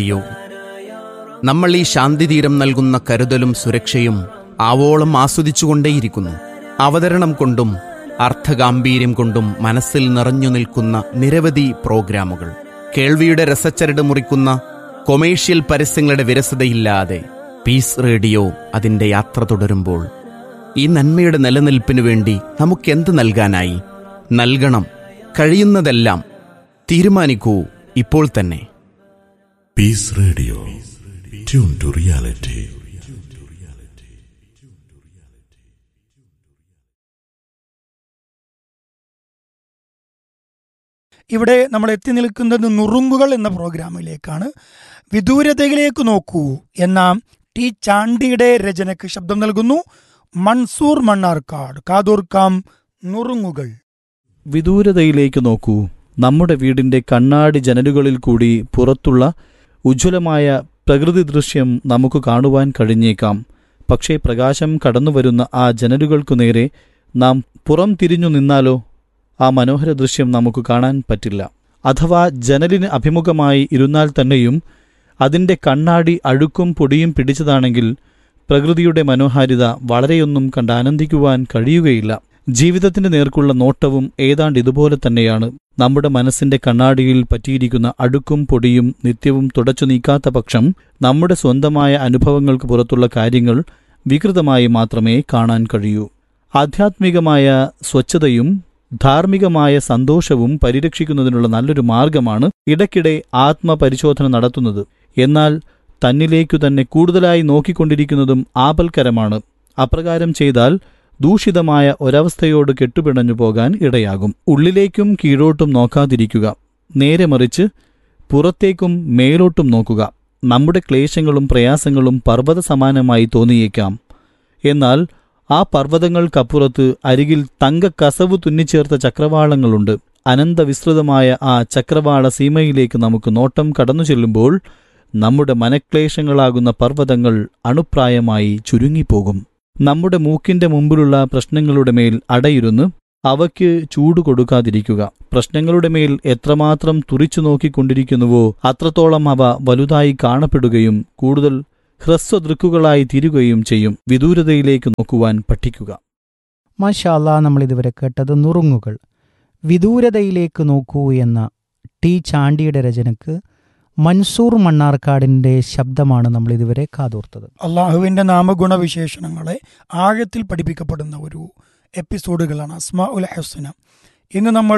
അയ്യോ നമ്മൾ ഈ ശാന്തിതീരം നൽകുന്ന കരുതലും സുരക്ഷയും ആവോളം ആസ്വദിച്ചുകൊണ്ടേയിരിക്കുന്നു അവതരണം കൊണ്ടും അർത്ഥഗാംഭീര്യം കൊണ്ടും മനസ്സിൽ നിറഞ്ഞു നിൽക്കുന്ന നിരവധി പ്രോഗ്രാമുകൾ കേൾവിയുടെ രസച്ചരട് മുറിക്കുന്ന കൊമേഴ്ഷ്യൽ പരസ്യങ്ങളുടെ വിരസതയില്ലാതെ പീസ് റേഡിയോ അതിന്റെ യാത്ര തുടരുമ്പോൾ ഈ നന്മയുടെ നിലനിൽപ്പിനു വേണ്ടി നമുക്കെന്ത് നൽകാനായി നൽകണം കഴിയുന്നതെല്ലാം തീരുമാനിക്കൂ ഇപ്പോൾ തന്നെ Peace Radio. Tune to reality. ഇവിടെ നമ്മൾ എത്തി നിൽക്കുന്നത് നുറുങ്ങുകൾ എന്ന പ്രോഗ്രാമിലേക്കാണ് വിദൂരതയിലേക്ക് നോക്കൂ എന്ന ടി ചാണ്ടിയുടെ രചനയ്ക്ക് ശബ്ദം നൽകുന്നു മൻസൂർ മണ്ണാർക്കാട് കാതൂർക്കാം നുറുങ്ങുകൾ വിദൂരതയിലേക്ക് നോക്കൂ നമ്മുടെ വീടിന്റെ കണ്ണാടി ജനലുകളിൽ കൂടി പുറത്തുള്ള ഉജ്ജ്വലമായ പ്രകൃതി ദൃശ്യം നമുക്ക് കാണുവാൻ കഴിഞ്ഞേക്കാം പക്ഷേ പ്രകാശം കടന്നുവരുന്ന ആ ജനലുകൾക്കു നേരെ നാം പുറം തിരിഞ്ഞു നിന്നാലോ ആ മനോഹര ദൃശ്യം നമുക്ക് കാണാൻ പറ്റില്ല അഥവാ ജനലിന് അഭിമുഖമായി ഇരുന്നാൽ തന്നെയും അതിന്റെ കണ്ണാടി അഴുക്കും പൊടിയും പിടിച്ചതാണെങ്കിൽ പ്രകൃതിയുടെ മനോഹാരിത വളരെയൊന്നും കണ്ട് ആനന്ദിക്കുവാൻ കഴിയുകയില്ല ജീവിതത്തിന്റെ നേർക്കുള്ള നോട്ടവും ഏതാണ്ട് ഇതുപോലെ തന്നെയാണ് നമ്മുടെ മനസ്സിന്റെ കണ്ണാടിയിൽ പറ്റിയിരിക്കുന്ന അഴുക്കും പൊടിയും നിത്യവും തുടച്ചു നീക്കാത്ത പക്ഷം നമ്മുടെ സ്വന്തമായ അനുഭവങ്ങൾക്ക് പുറത്തുള്ള കാര്യങ്ങൾ വികൃതമായി മാത്രമേ കാണാൻ കഴിയൂ ആധ്യാത്മികമായ സ്വച്ഛതയും ധാർമ്മികമായ സന്തോഷവും പരിരക്ഷിക്കുന്നതിനുള്ള നല്ലൊരു മാർഗമാണ് ഇടയ്ക്കിടെ ആത്മപരിശോധന നടത്തുന്നത് എന്നാൽ തന്നിലേക്കു തന്നെ കൂടുതലായി നോക്കിക്കൊണ്ടിരിക്കുന്നതും ആപൽക്കരമാണ് അപ്രകാരം ചെയ്താൽ ദൂഷിതമായ ഒരവസ്ഥയോട് കെട്ടുപിണഞ്ഞു പോകാൻ ഇടയാകും ഉള്ളിലേക്കും കീഴോട്ടും നോക്കാതിരിക്കുക നേരെ മറിച്ച് പുറത്തേക്കും മേലോട്ടും നോക്കുക നമ്മുടെ ക്ലേശങ്ങളും പ്രയാസങ്ങളും പർവ്വത സമാനമായി തോന്നിയേക്കാം എന്നാൽ ആ പർവ്വതങ്ങൾക്കപ്പുറത്ത് അരികിൽ തങ്കക്കസവ് തുന്നിച്ചേർത്ത ചക്രവാളങ്ങളുണ്ട് അനന്തവിസ്തൃതമായ ആ ചക്രവാള സീമയിലേക്ക് നമുക്ക് നോട്ടം കടന്നു ചെല്ലുമ്പോൾ നമ്മുടെ മനക്ലേശങ്ങളാകുന്ന പർവ്വതങ്ങൾ അണുപ്രായമായി ചുരുങ്ങിപ്പോകും നമ്മുടെ മൂക്കിന്റെ മുമ്പിലുള്ള പ്രശ്നങ്ങളുടെ മേൽ അടയിരുന്ന് അവയ്ക്ക് ചൂട് കൊടുക്കാതിരിക്കുക പ്രശ്നങ്ങളുടെ മേൽ എത്രമാത്രം തുറിച്ചു നോക്കിക്കൊണ്ടിരിക്കുന്നുവോ അത്രത്തോളം അവ വലുതായി കാണപ്പെടുകയും കൂടുതൽ ഹ്രസ്വദൃക്കുകളായി തീരുകയും ചെയ്യും വിദൂരതയിലേക്ക് നോക്കുവാൻ പഠിക്കുക മാഷാല്ല നമ്മൾ ഇതുവരെ കേട്ടത് നുറുങ്ങുകൾ വിദൂരതയിലേക്ക് നോക്കൂ എന്ന ടി ചാണ്ടിയുടെ രചനക്ക് മൻസൂർ മണ്ണാർക്കാടിന്റെ ശബ്ദമാണ് നമ്മൾ ഇതുവരെ കാതോർത്തത് അള്ളാഹുവിന്റെ നാമഗുണവിശേഷണങ്ങളെ ആഴത്തിൽ പഠിപ്പിക്കപ്പെടുന്ന ഒരു എപ്പിസോഡുകളാണ് അസ്മാ ഉൽ ഹുസന ഇന്ന് നമ്മൾ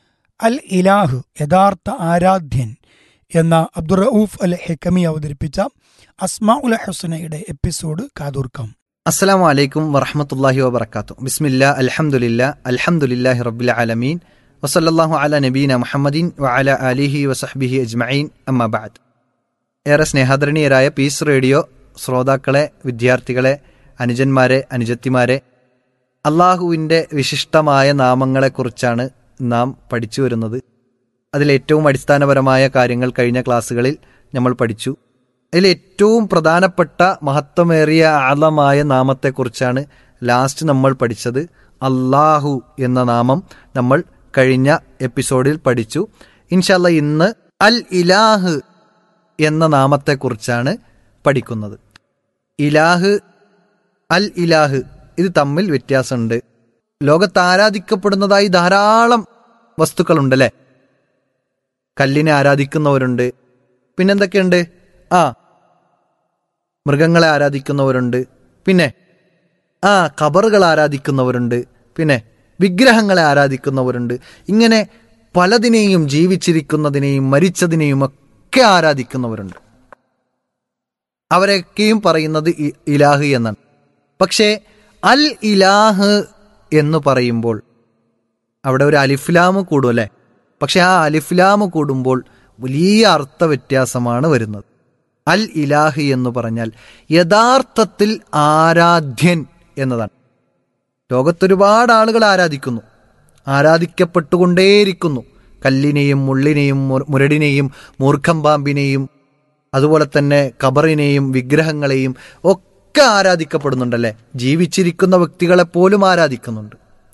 അൽ ഇലാഹ് യഥാർത്ഥ ആരാധ്യൻ എന്ന അബ്ദുറഊഫ് അൽ ഹെക്കമി അവതരിപ്പിച്ച അസ്മാ ഉൽ ഹുസനയുടെ എപ്പിസോഡ് കാതോർക്കാം അസ്സലാമു അലൈക്കും വറഹമത്തല്ലാഹി വബർക്കാത്തു ബിസ്മില്ല അൽഹംദുലില്ല അൽഹംദുലില്ലാഹി റബ്ബിൽ ആലമീൻ വസല്ലല്ലാഹു അല നബീന മുഹമ്മദീൻ വഅല ആലിഹി വസഹ്ബിഹി അജ്മഈൻ അമ്മ ബഅദ് ഏറെ സ്നേഹാദരണീയരായ പീസ് റേഡിയോ ശ്രോതാക്കളെ വിദ്യാർത്ഥികളെ അനുജന്മാരെ അനുജത്തിമാരെ അള്ളാഹുവിൻ്റെ വിശിഷ്ടമായ നാമങ്ങളെക്കുറിച്ചാണ് നാം പഠിച്ചു വരുന്നത് അതിലേറ്റവും അടിസ്ഥാനപരമായ കാര്യങ്ങൾ കഴിഞ്ഞ ക്ലാസ്സുകളിൽ നമ്മൾ പഠിച്ചു അതിൽ ഏറ്റവും പ്രധാനപ്പെട്ട മഹത്വമേറിയ ആളമായ നാമത്തെക്കുറിച്ചാണ് ലാസ്റ്റ് നമ്മൾ പഠിച്ചത് അള്ളാഹു എന്ന നാമം നമ്മൾ കഴിഞ്ഞ എപ്പിസോഡിൽ പഠിച്ചു ഇൻഷല്ല ഇന്ന് അൽ ഇലാഹ് എന്ന നാമത്തെക്കുറിച്ചാണ് പഠിക്കുന്നത് ഇലാഹ് അൽ ഇലാഹ് ഇത് തമ്മിൽ വ്യത്യാസമുണ്ട് ലോകത്ത് ആരാധിക്കപ്പെടുന്നതായി ധാരാളം വസ്തുക്കളുണ്ടല്ലേ കല്ലിനെ ആരാധിക്കുന്നവരുണ്ട് പിന്നെന്തൊക്കെയുണ്ട് ആ മൃഗങ്ങളെ ആരാധിക്കുന്നവരുണ്ട് പിന്നെ ആ ഖബറുകൾ ആരാധിക്കുന്നവരുണ്ട് പിന്നെ വിഗ്രഹങ്ങളെ ആരാധിക്കുന്നവരുണ്ട് ഇങ്ങനെ പലതിനെയും ജീവിച്ചിരിക്കുന്നതിനെയും മരിച്ചതിനെയും ഒക്കെ ആരാധിക്കുന്നവരുണ്ട് അവരൊക്കെയും പറയുന്നത് ഇ- ഇലാഹ് എന്നാണ് പക്ഷേ അൽ ഇലാഹ് എന്ന് പറയുമ്പോൾ അവിടെ ഒരു അലിഫ്ലാമ് കൂടും അല്ലേ പക്ഷെ ആ അലിഫ്ലാമ് കൂടുമ്പോൾ വലിയ അർത്ഥ വ്യത്യാസമാണ് വരുന്നത് അൽ ഇലാഹി എന്ന് പറഞ്ഞാൽ യഥാർത്ഥത്തിൽ ആരാധ്യൻ എന്നതാണ് ലോകത്തൊരുപാട് ആളുകൾ ആരാധിക്കുന്നു ആരാധിക്കപ്പെട്ടുകൊണ്ടേയിരിക്കുന്നു കല്ലിനെയും മുള്ളിനെയും മുര- മുരടിനെയും മൂർഖം പാമ്പിനെയും അതുപോലെ തന്നെ ഖബറിനെയും വിഗ്രഹങ്ങളെയും ഒക്കെ ആരാധിക്കപ്പെടുന്നുണ്ടല്ലേ ജീവിച്ചിരിക്കുന്ന വ്യക്തികളെ പോലും ആരാധിക്കുന്നുണ്ട്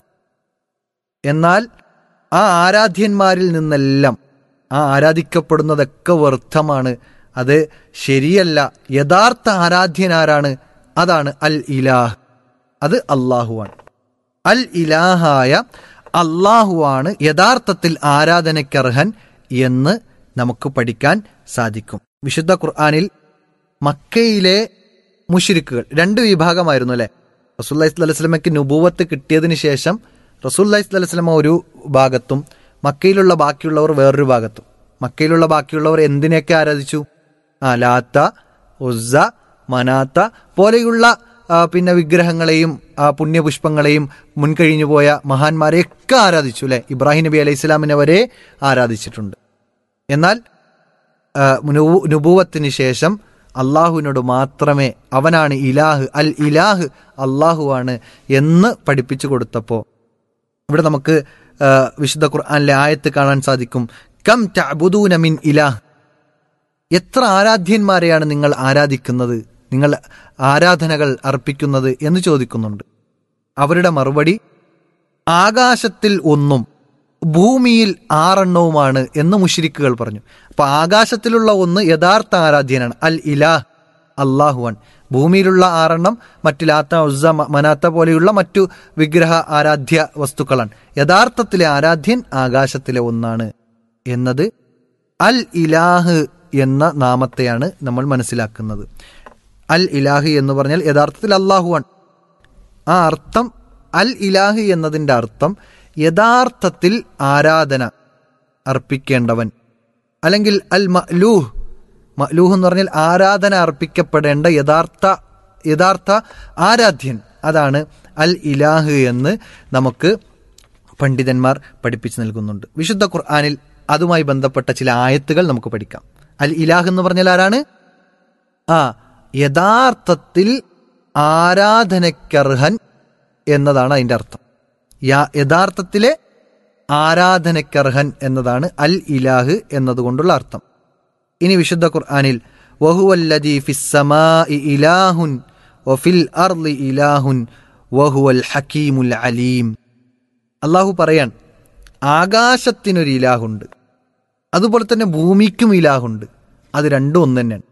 എന്നാൽ ആ ആരാധ്യന്മാരിൽ നിന്നെല്ലാം ആ ആരാധിക്കപ്പെടുന്നതൊക്കെ വ്യർത്ഥമാണ് അത് ശരിയല്ല യഥാർത്ഥ ആരാധ്യനാരാണ് അതാണ് അൽ ഇലാഹ് അത് അള്ളാഹുവാണ് അൽ ഇലാഹായ അള്ളാഹുവാണ് യഥാർത്ഥത്തിൽ ആരാധനയ്ക്കർഹൻ എന്ന് നമുക്ക് പഠിക്കാൻ സാധിക്കും വിശുദ്ധ ഖുർആാനിൽ മക്കയിലെ മുഷിരിക്കുകൾ രണ്ട് വിഭാഗമായിരുന്നു അല്ലെ റസൂല്ലി സ്വലമയ്ക്ക് നുബൂവത്ത് കിട്ടിയതിന് ശേഷം റസൂല്ലി സ്വലമ ഒരു ഭാഗത്തും മക്കയിലുള്ള ബാക്കിയുള്ളവർ വേറൊരു ഭാഗത്തും മക്കയിലുള്ള ബാക്കിയുള്ളവർ എന്തിനെയൊക്കെ ആരാധിച്ചു ആ ലാത്ത ഉസ്സ മനാത്ത പോലെയുള്ള ആ, പിന്നെ വിഗ്രഹങ്ങളെയും ആ, പുണ്യപുഷ്പങ്ങളെയും മുൻകഴിഞ്ഞു പോയ മഹാന്മാരെയൊക്കെ ആരാധിച്ചു അല്ലെ ഇബ്രാഹിം നബി അലൈഹി ഇസ്ലാമിനെ വരെ ആരാധിച്ചിട്ടുണ്ട് എന്നാൽ ആ, നുബു- നുബുവത്തിന് ശേഷം അള്ളാഹുവിനോട് മാത്രമേ അവനാണ് ഇലാഹ് അൽ ഇലാഹ് അള്ളാഹുവാണ് എന്ന് പഠിപ്പിച്ചു കൊടുത്തപ്പോൾ ഇവിടെ നമുക്ക് ആ, വിശുദ്ധ ഖുർആനിലെ ആയത്ത് കാണാൻ സാധിക്കും കം തഅബുദൂന മിൻ ഇലാഹ് എത്ര ആരാധ്യന്മാരെയാണ് നിങ്ങൾ ആരാധിക്കുന്നത് നിങ്ങൾ ആരാധനകൾ അർപ്പിക്കുന്നത് എന്ന് ചോദിക്കുന്നുണ്ട് അവരുടെ മറുപടി ആകാശത്തിൽ ഒന്നും ഭൂമിയിൽ ആറെണ്ണവുമാണ് എന്ന് മുഷിരിക്കുകൾ പറഞ്ഞു അപ്പൊ ആകാശത്തിലുള്ള ഒന്ന് യഥാർത്ഥ ആരാധ്യനാണ് അൽ ഇലാഹ് അള്ളാഹുവാൻ ഭൂമിയിലുള്ള ആറെണ്ണം മറ്റു ലാത്ത ഉസ്സ മ- മനാത്ത പോലെയുള്ള മറ്റു വിഗ്രഹ ആരാധ്യ വസ്തുക്കളാണ് യഥാർത്ഥത്തിലെ ആരാധ്യൻ ആകാശത്തിലെ ഒന്നാണ് എന്നത് അൽ ഇലാഹ് എന്ന നാമത്തെയാണ് നമ്മൾ മനസ്സിലാക്കുന്നത് അൽ ഇലാഹ് എന്ന് പറഞ്ഞാൽ യഥാർത്ഥത്തിൽ അള്ളാഹുവാണ് ആ അർത്ഥം അൽ ഇലാഹ് എന്നതിൻ്റെ അർത്ഥം യഥാർത്ഥത്തിൽ ആരാധന അർപ്പിക്കേണ്ടവൻ അല്ലെങ്കിൽ അൽ മലൂഹ് മലൂഹ് എന്ന് പറഞ്ഞാൽ ആരാധന അർപ്പിക്കപ്പെടേണ്ട യഥാർത്ഥ യഥാർത്ഥ ആരാധ്യൻ അതാണ് അൽ ഇലാഹ് എന്ന് നമുക്ക് പണ്ഡിതന്മാർ പഠിപ്പിച്ചു നൽകുന്നുണ്ട് വിശുദ്ധ ഖുർആാനിൽ അതുമായി ബന്ധപ്പെട്ട ചില ആയത്തുകൾ നമുക്ക് പഠിക്കാം അൽ ഇലാഹ് എന്ന് പറഞ്ഞാൽ ആരാണ് ആ യഥാർത്ഥത്തിൽ ആരാധനയ്ക്കർഹൻ എന്നതാണ് അതിന്റെ അർത്ഥം യാ- യഥാർത്ഥത്തിലെ ആരാധനയ്ക്കർഹൻ എന്നതാണ് അൽ ഇലാഹ് എന്നതുകൊണ്ടുള്ള അർത്ഥം ഇനി വിശുദ്ധ ഖുർആനിൽ വഹുവല്ലദീ ഫിസ്സമാഇ ഇലാഹുൻ വഫിൽ അർളി ഇലാഹുൻ വഹുവൽ ഹക്കീമുൽ അലീം അള്ളാഹു പറയാൻ ആകാശത്തിനൊരു ഇലാഹുണ്ട് അതുപോലെ തന്നെ ഭൂമിക്കും ഇലാഹുണ്ട് അത് രണ്ടും ഒന്ന് തന്നെയാണ്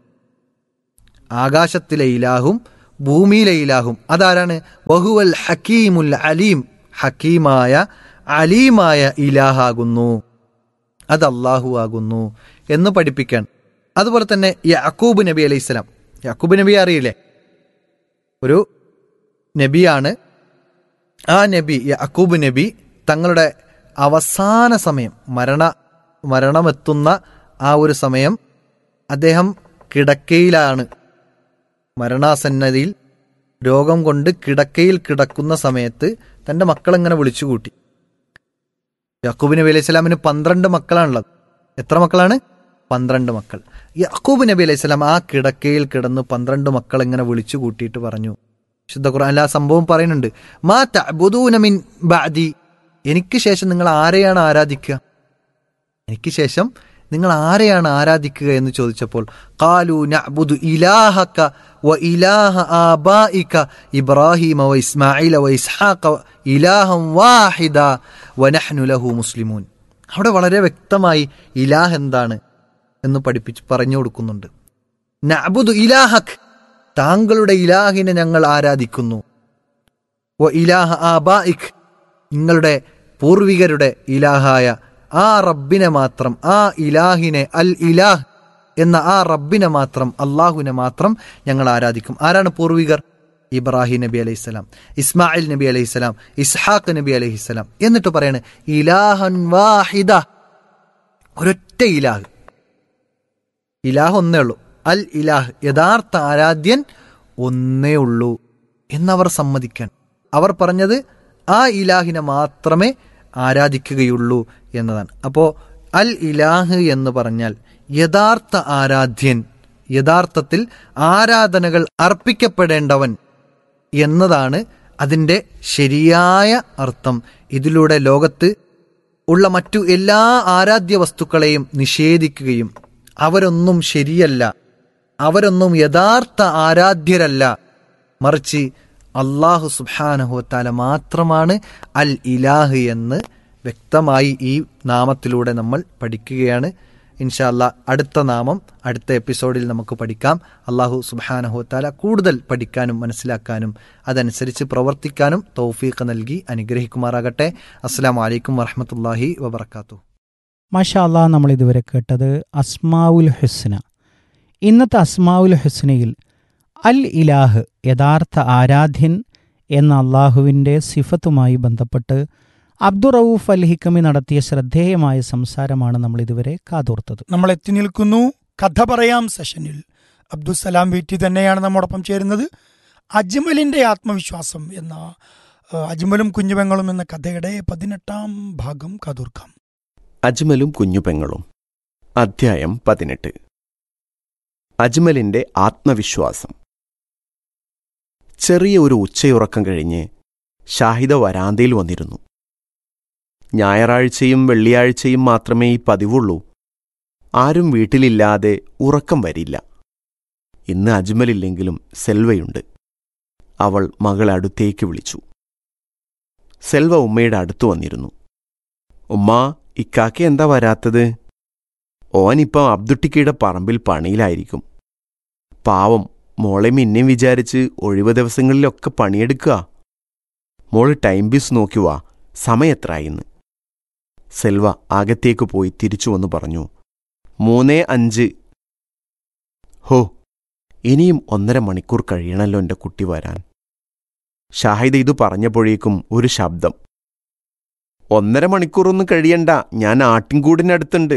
ആകാശത്തിലെ ഇലാഹും ഭൂമിയിലെ ഇലാഹും അതാരാണ് വഹുവൽ ഹക്കീമുൽ അലീം ഹക്കീമായ അലീമായ ഇലാഹാകുന്നു അത് അള്ളാഹു ആകുന്നു എന്ന് പഠിപ്പിക്കാൻ അതുപോലെ തന്നെ യാക്കൂബ് നബി അലൈഹി സ്വലാം യാക്കൂബ് നബി അറിയില്ലേ ഒരു നബിയാണ് ആ നബി യാക്കൂബ് നബി തങ്ങളുടെ അവസാന സമയം മരണ മരണമെത്തുന്ന ആ ഒരു സമയം അദ്ദേഹം കിടക്കയിലാണ് മരണാസന്നതിയിൽ രോഗം കൊണ്ട് കിടക്കയിൽ കിടക്കുന്ന സമയത്ത് തൻ്റെ മക്കളെങ്ങനെ വിളിച്ചുകൂട്ടി യാക്കൂബ് നബി അലൈഹി സ്വലാമിന് പന്ത്രണ്ട് മക്കളാണുള്ളത് എത്ര മക്കളാണ് പന്ത്രണ്ട് മക്കൾ യാക്കൂബ് നബി അലൈഹി സ്വലാം ആ കിടക്കയിൽ കിടന്ന് പന്ത്രണ്ട് മക്കൾ ഇങ്ങനെ വിളിച്ചു കൂട്ടിയിട്ട് പറഞ്ഞു ശുദ്ധ ഖുർആനിൽ ആ സംഭവം പറയുന്നുണ്ട് മാ തഅബുദൂന മിൻ ബഅദി എനിക്ക് ശേഷം നിങ്ങൾ ആരെയാണ് ആരാധിക്കുക എനിക്ക് ശേഷം നിങ്ങൾ ആരെയാണ് ആരാധിക്കുക എന്ന് ചോദിച്ചപ്പോൾ കാലു നഅബുദു ഇലാഹക വ ഇലാഹ ആബായിക ഇബ്രാഹിമ വ ഇസ്മായില വ ഇസ്ഹാഖ ഇലാഹം വാഹിദ വ നഹ്നു ലഹു മുസ്ലിമൂൻ അവിടെ വളരെ വ്യക്തമായി ഇലാഹ് എന്താണ് എന്ന് പഠിപ്പിച്ച് പറഞ്ഞു കൊടുക്കുന്നുണ്ട് നഅബുദു ഇലാഹക് താങ്കളുടെ ഇലാഹിനെ ഞങ്ങൾ ആരാധിക്കുന്നു വ ഇലാഹ ആബായിക് നിങ്ങളുടെ പൂർവികരുടെ ഇലാഹായ ആ റബ്ബിനെ മാത്രം ആ ഇലാഹിനെ അൽ ഇലാഹ് എന്ന ആ റബ്ബിനെ മാത്രം അള്ളാഹുവിനെ മാത്രം ഞങ്ങൾ ആരാധിക്കും ആരാണ് പൂർവികർ ഇബ്രാഹിം നബി അലൈഹിസ്സലാം ഇസ്മായിൽ നബി അലൈഹിസ്സലാം ഇസ്ഹാഖ് നബി അലൈഹിസ്സലാം എന്നിട്ട് പറയാണ് ഇലാഹൻ വാഹിദ ഒരൊറ്റ ഇലാഹ് ഇലാഹ് ഒന്നേ ഉള്ളൂ അൽ ഇലാഹ് യഥാർത്ഥ ആരാധ്യൻ ഒന്നേ ഉള്ളൂ എന്നവർ സമ്മതിക്കാൻ അവർ പറഞ്ഞത് ആ ഇലാഹിനെ മാത്രമേ ആരാധിക്കുകയുള്ളൂ എന്നതാണ് അപ്പോൾ അൽ ഇലാഹ് എന്ന് പറഞ്ഞാൽ യഥാർത്ഥ ആരാധ്യൻ യഥാർത്ഥത്തിൽ ആരാധനകൾ അർപ്പിക്കപ്പെടേണ്ടവൻ എന്നതാണ് അതിൻ്റെ ശരിയായ അർത്ഥം ഇതിലൂടെ ലോകത്ത് ഉള്ള മറ്റു എല്ലാ ആരാധ്യ വസ്തുക്കളെയും നിഷേധിക്കുകയും അവരൊന്നും ശരിയല്ല അവരൊന്നും യഥാർത്ഥ ആരാധ്യരല്ല മറിച്ച് അള്ളാഹു സുബാനഹുത്താല മാത്രമാണ് അൽ ഇലാഹ് എന്ന് വ്യക്തമായി ഈ നാമത്തിലൂടെ നമ്മൾ പഠിക്കുകയാണ് ഇൻഷാല്ല അടുത്ത നാമം അടുത്ത എപ്പിസോഡിൽ നമുക്ക് പഠിക്കാം അള്ളാഹു സുബാനഹുത്താല കൂടുതൽ പഠിക്കാനും മനസ്സിലാക്കാനും അതനുസരിച്ച് പ്രവർത്തിക്കാനും തൗഫീഖ് നൽകി അനുഗ്രഹിക്കുമാറാകട്ടെ അസ്സാം വലൈക്കും വറഹമത്തല്ലാഹി വബർക്കാത്തു മാഷാ അല്ലാ നമ്മൾ ഇതുവരെ കേട്ടത് അസ്മാവുൽ ഹുസ്ന ഇന്നത്തെ അസ്മാവുൽ ഹുസ്നയിൽ അൽ ഇലാഹ് യഥാർത്ഥ ആരാധ്യൻ എന്ന അള്ളാഹുവിൻ്റെ സിഫത്തുമായി ബന്ധപ്പെട്ട് അബ്ദുറൌഫ് അൽ ഹിക്കമി നടത്തിയ ശ്രദ്ധേയമായ സംസാരമാണ് നമ്മൾ ഇതുവരെ കാതോർത്തത് നമ്മൾ എത്തി നിൽക്കുന്നു കഥ പറയാം സെഷനിൽ അബ്ദുസലാം വീട്ടി തന്നെയാണ് നമ്മോടൊപ്പം ചേരുന്നത് അജ്മലിന്റെ ആത്മവിശ്വാസം എന്ന ആ, അജ്മലും കുഞ്ഞുപെങ്ങളും എന്ന കഥയുടെ പതിനെട്ടാം ഭാഗം കാതോർക്കാം അജ്മലും കുഞ്ഞുപെങ്ങളും അധ്യായം പതിനെട്ട് അജ്മലിന്റെ ആത്മവിശ്വാസം ചെറിയ ഒരു ഉച്ചയുറക്കം കഴിഞ്ഞ് ഷാഹിദ വരാന്തയിൽ വന്നിരുന്നു ഞായറാഴ്ചയും വെള്ളിയാഴ്ചയും മാത്രമേ ഈ പതിവുള്ളൂ ആരും വീട്ടിലില്ലാതെ ഉറക്കം വരില്ല ഇന്ന് അജ്മലില്ലെങ്കിലും സെൽവയുണ്ട് അവൾ മകളെ അടുത്തേക്ക് വിളിച്ചു സെൽവ ഉമ്മയുടെ അടുത്തു വന്നിരുന്നു ഉമ്മാ ഇക്കാക്ക എന്താ വരാത്തത് ഓനിപ്പം അബ്ദുട്ടിക്കയുടെ പറമ്പിൽ പണിയിലായിരിക്കും പാവം മോളെ മിന്നെയും വിചാരിച്ച് ഒഴിവ് ദിവസങ്ങളിലൊക്കെ പണിയെടുക്കുക മോള് ടൈം പീസ് നോക്കി വാ സമയത്രായിന്ന് സെൽവ അകത്തേക്ക് പോയി തിരിച്ചു വന്നു പറഞ്ഞു മൂന്നേ അഞ്ച് ഹോ ഇനിയും ഒന്നര മണിക്കൂർ കഴിയണല്ലോ എൻ്റെ കുട്ടി വരാൻ ഷാഹിദ് ഇത് പറഞ്ഞപ്പോഴേക്കും ഒരു ശബ്ദം ഒന്നര മണിക്കൂറൊന്നും കഴിയണ്ട ഞാൻ ആട്ടിൻകൂടിനടുത്തുണ്ട്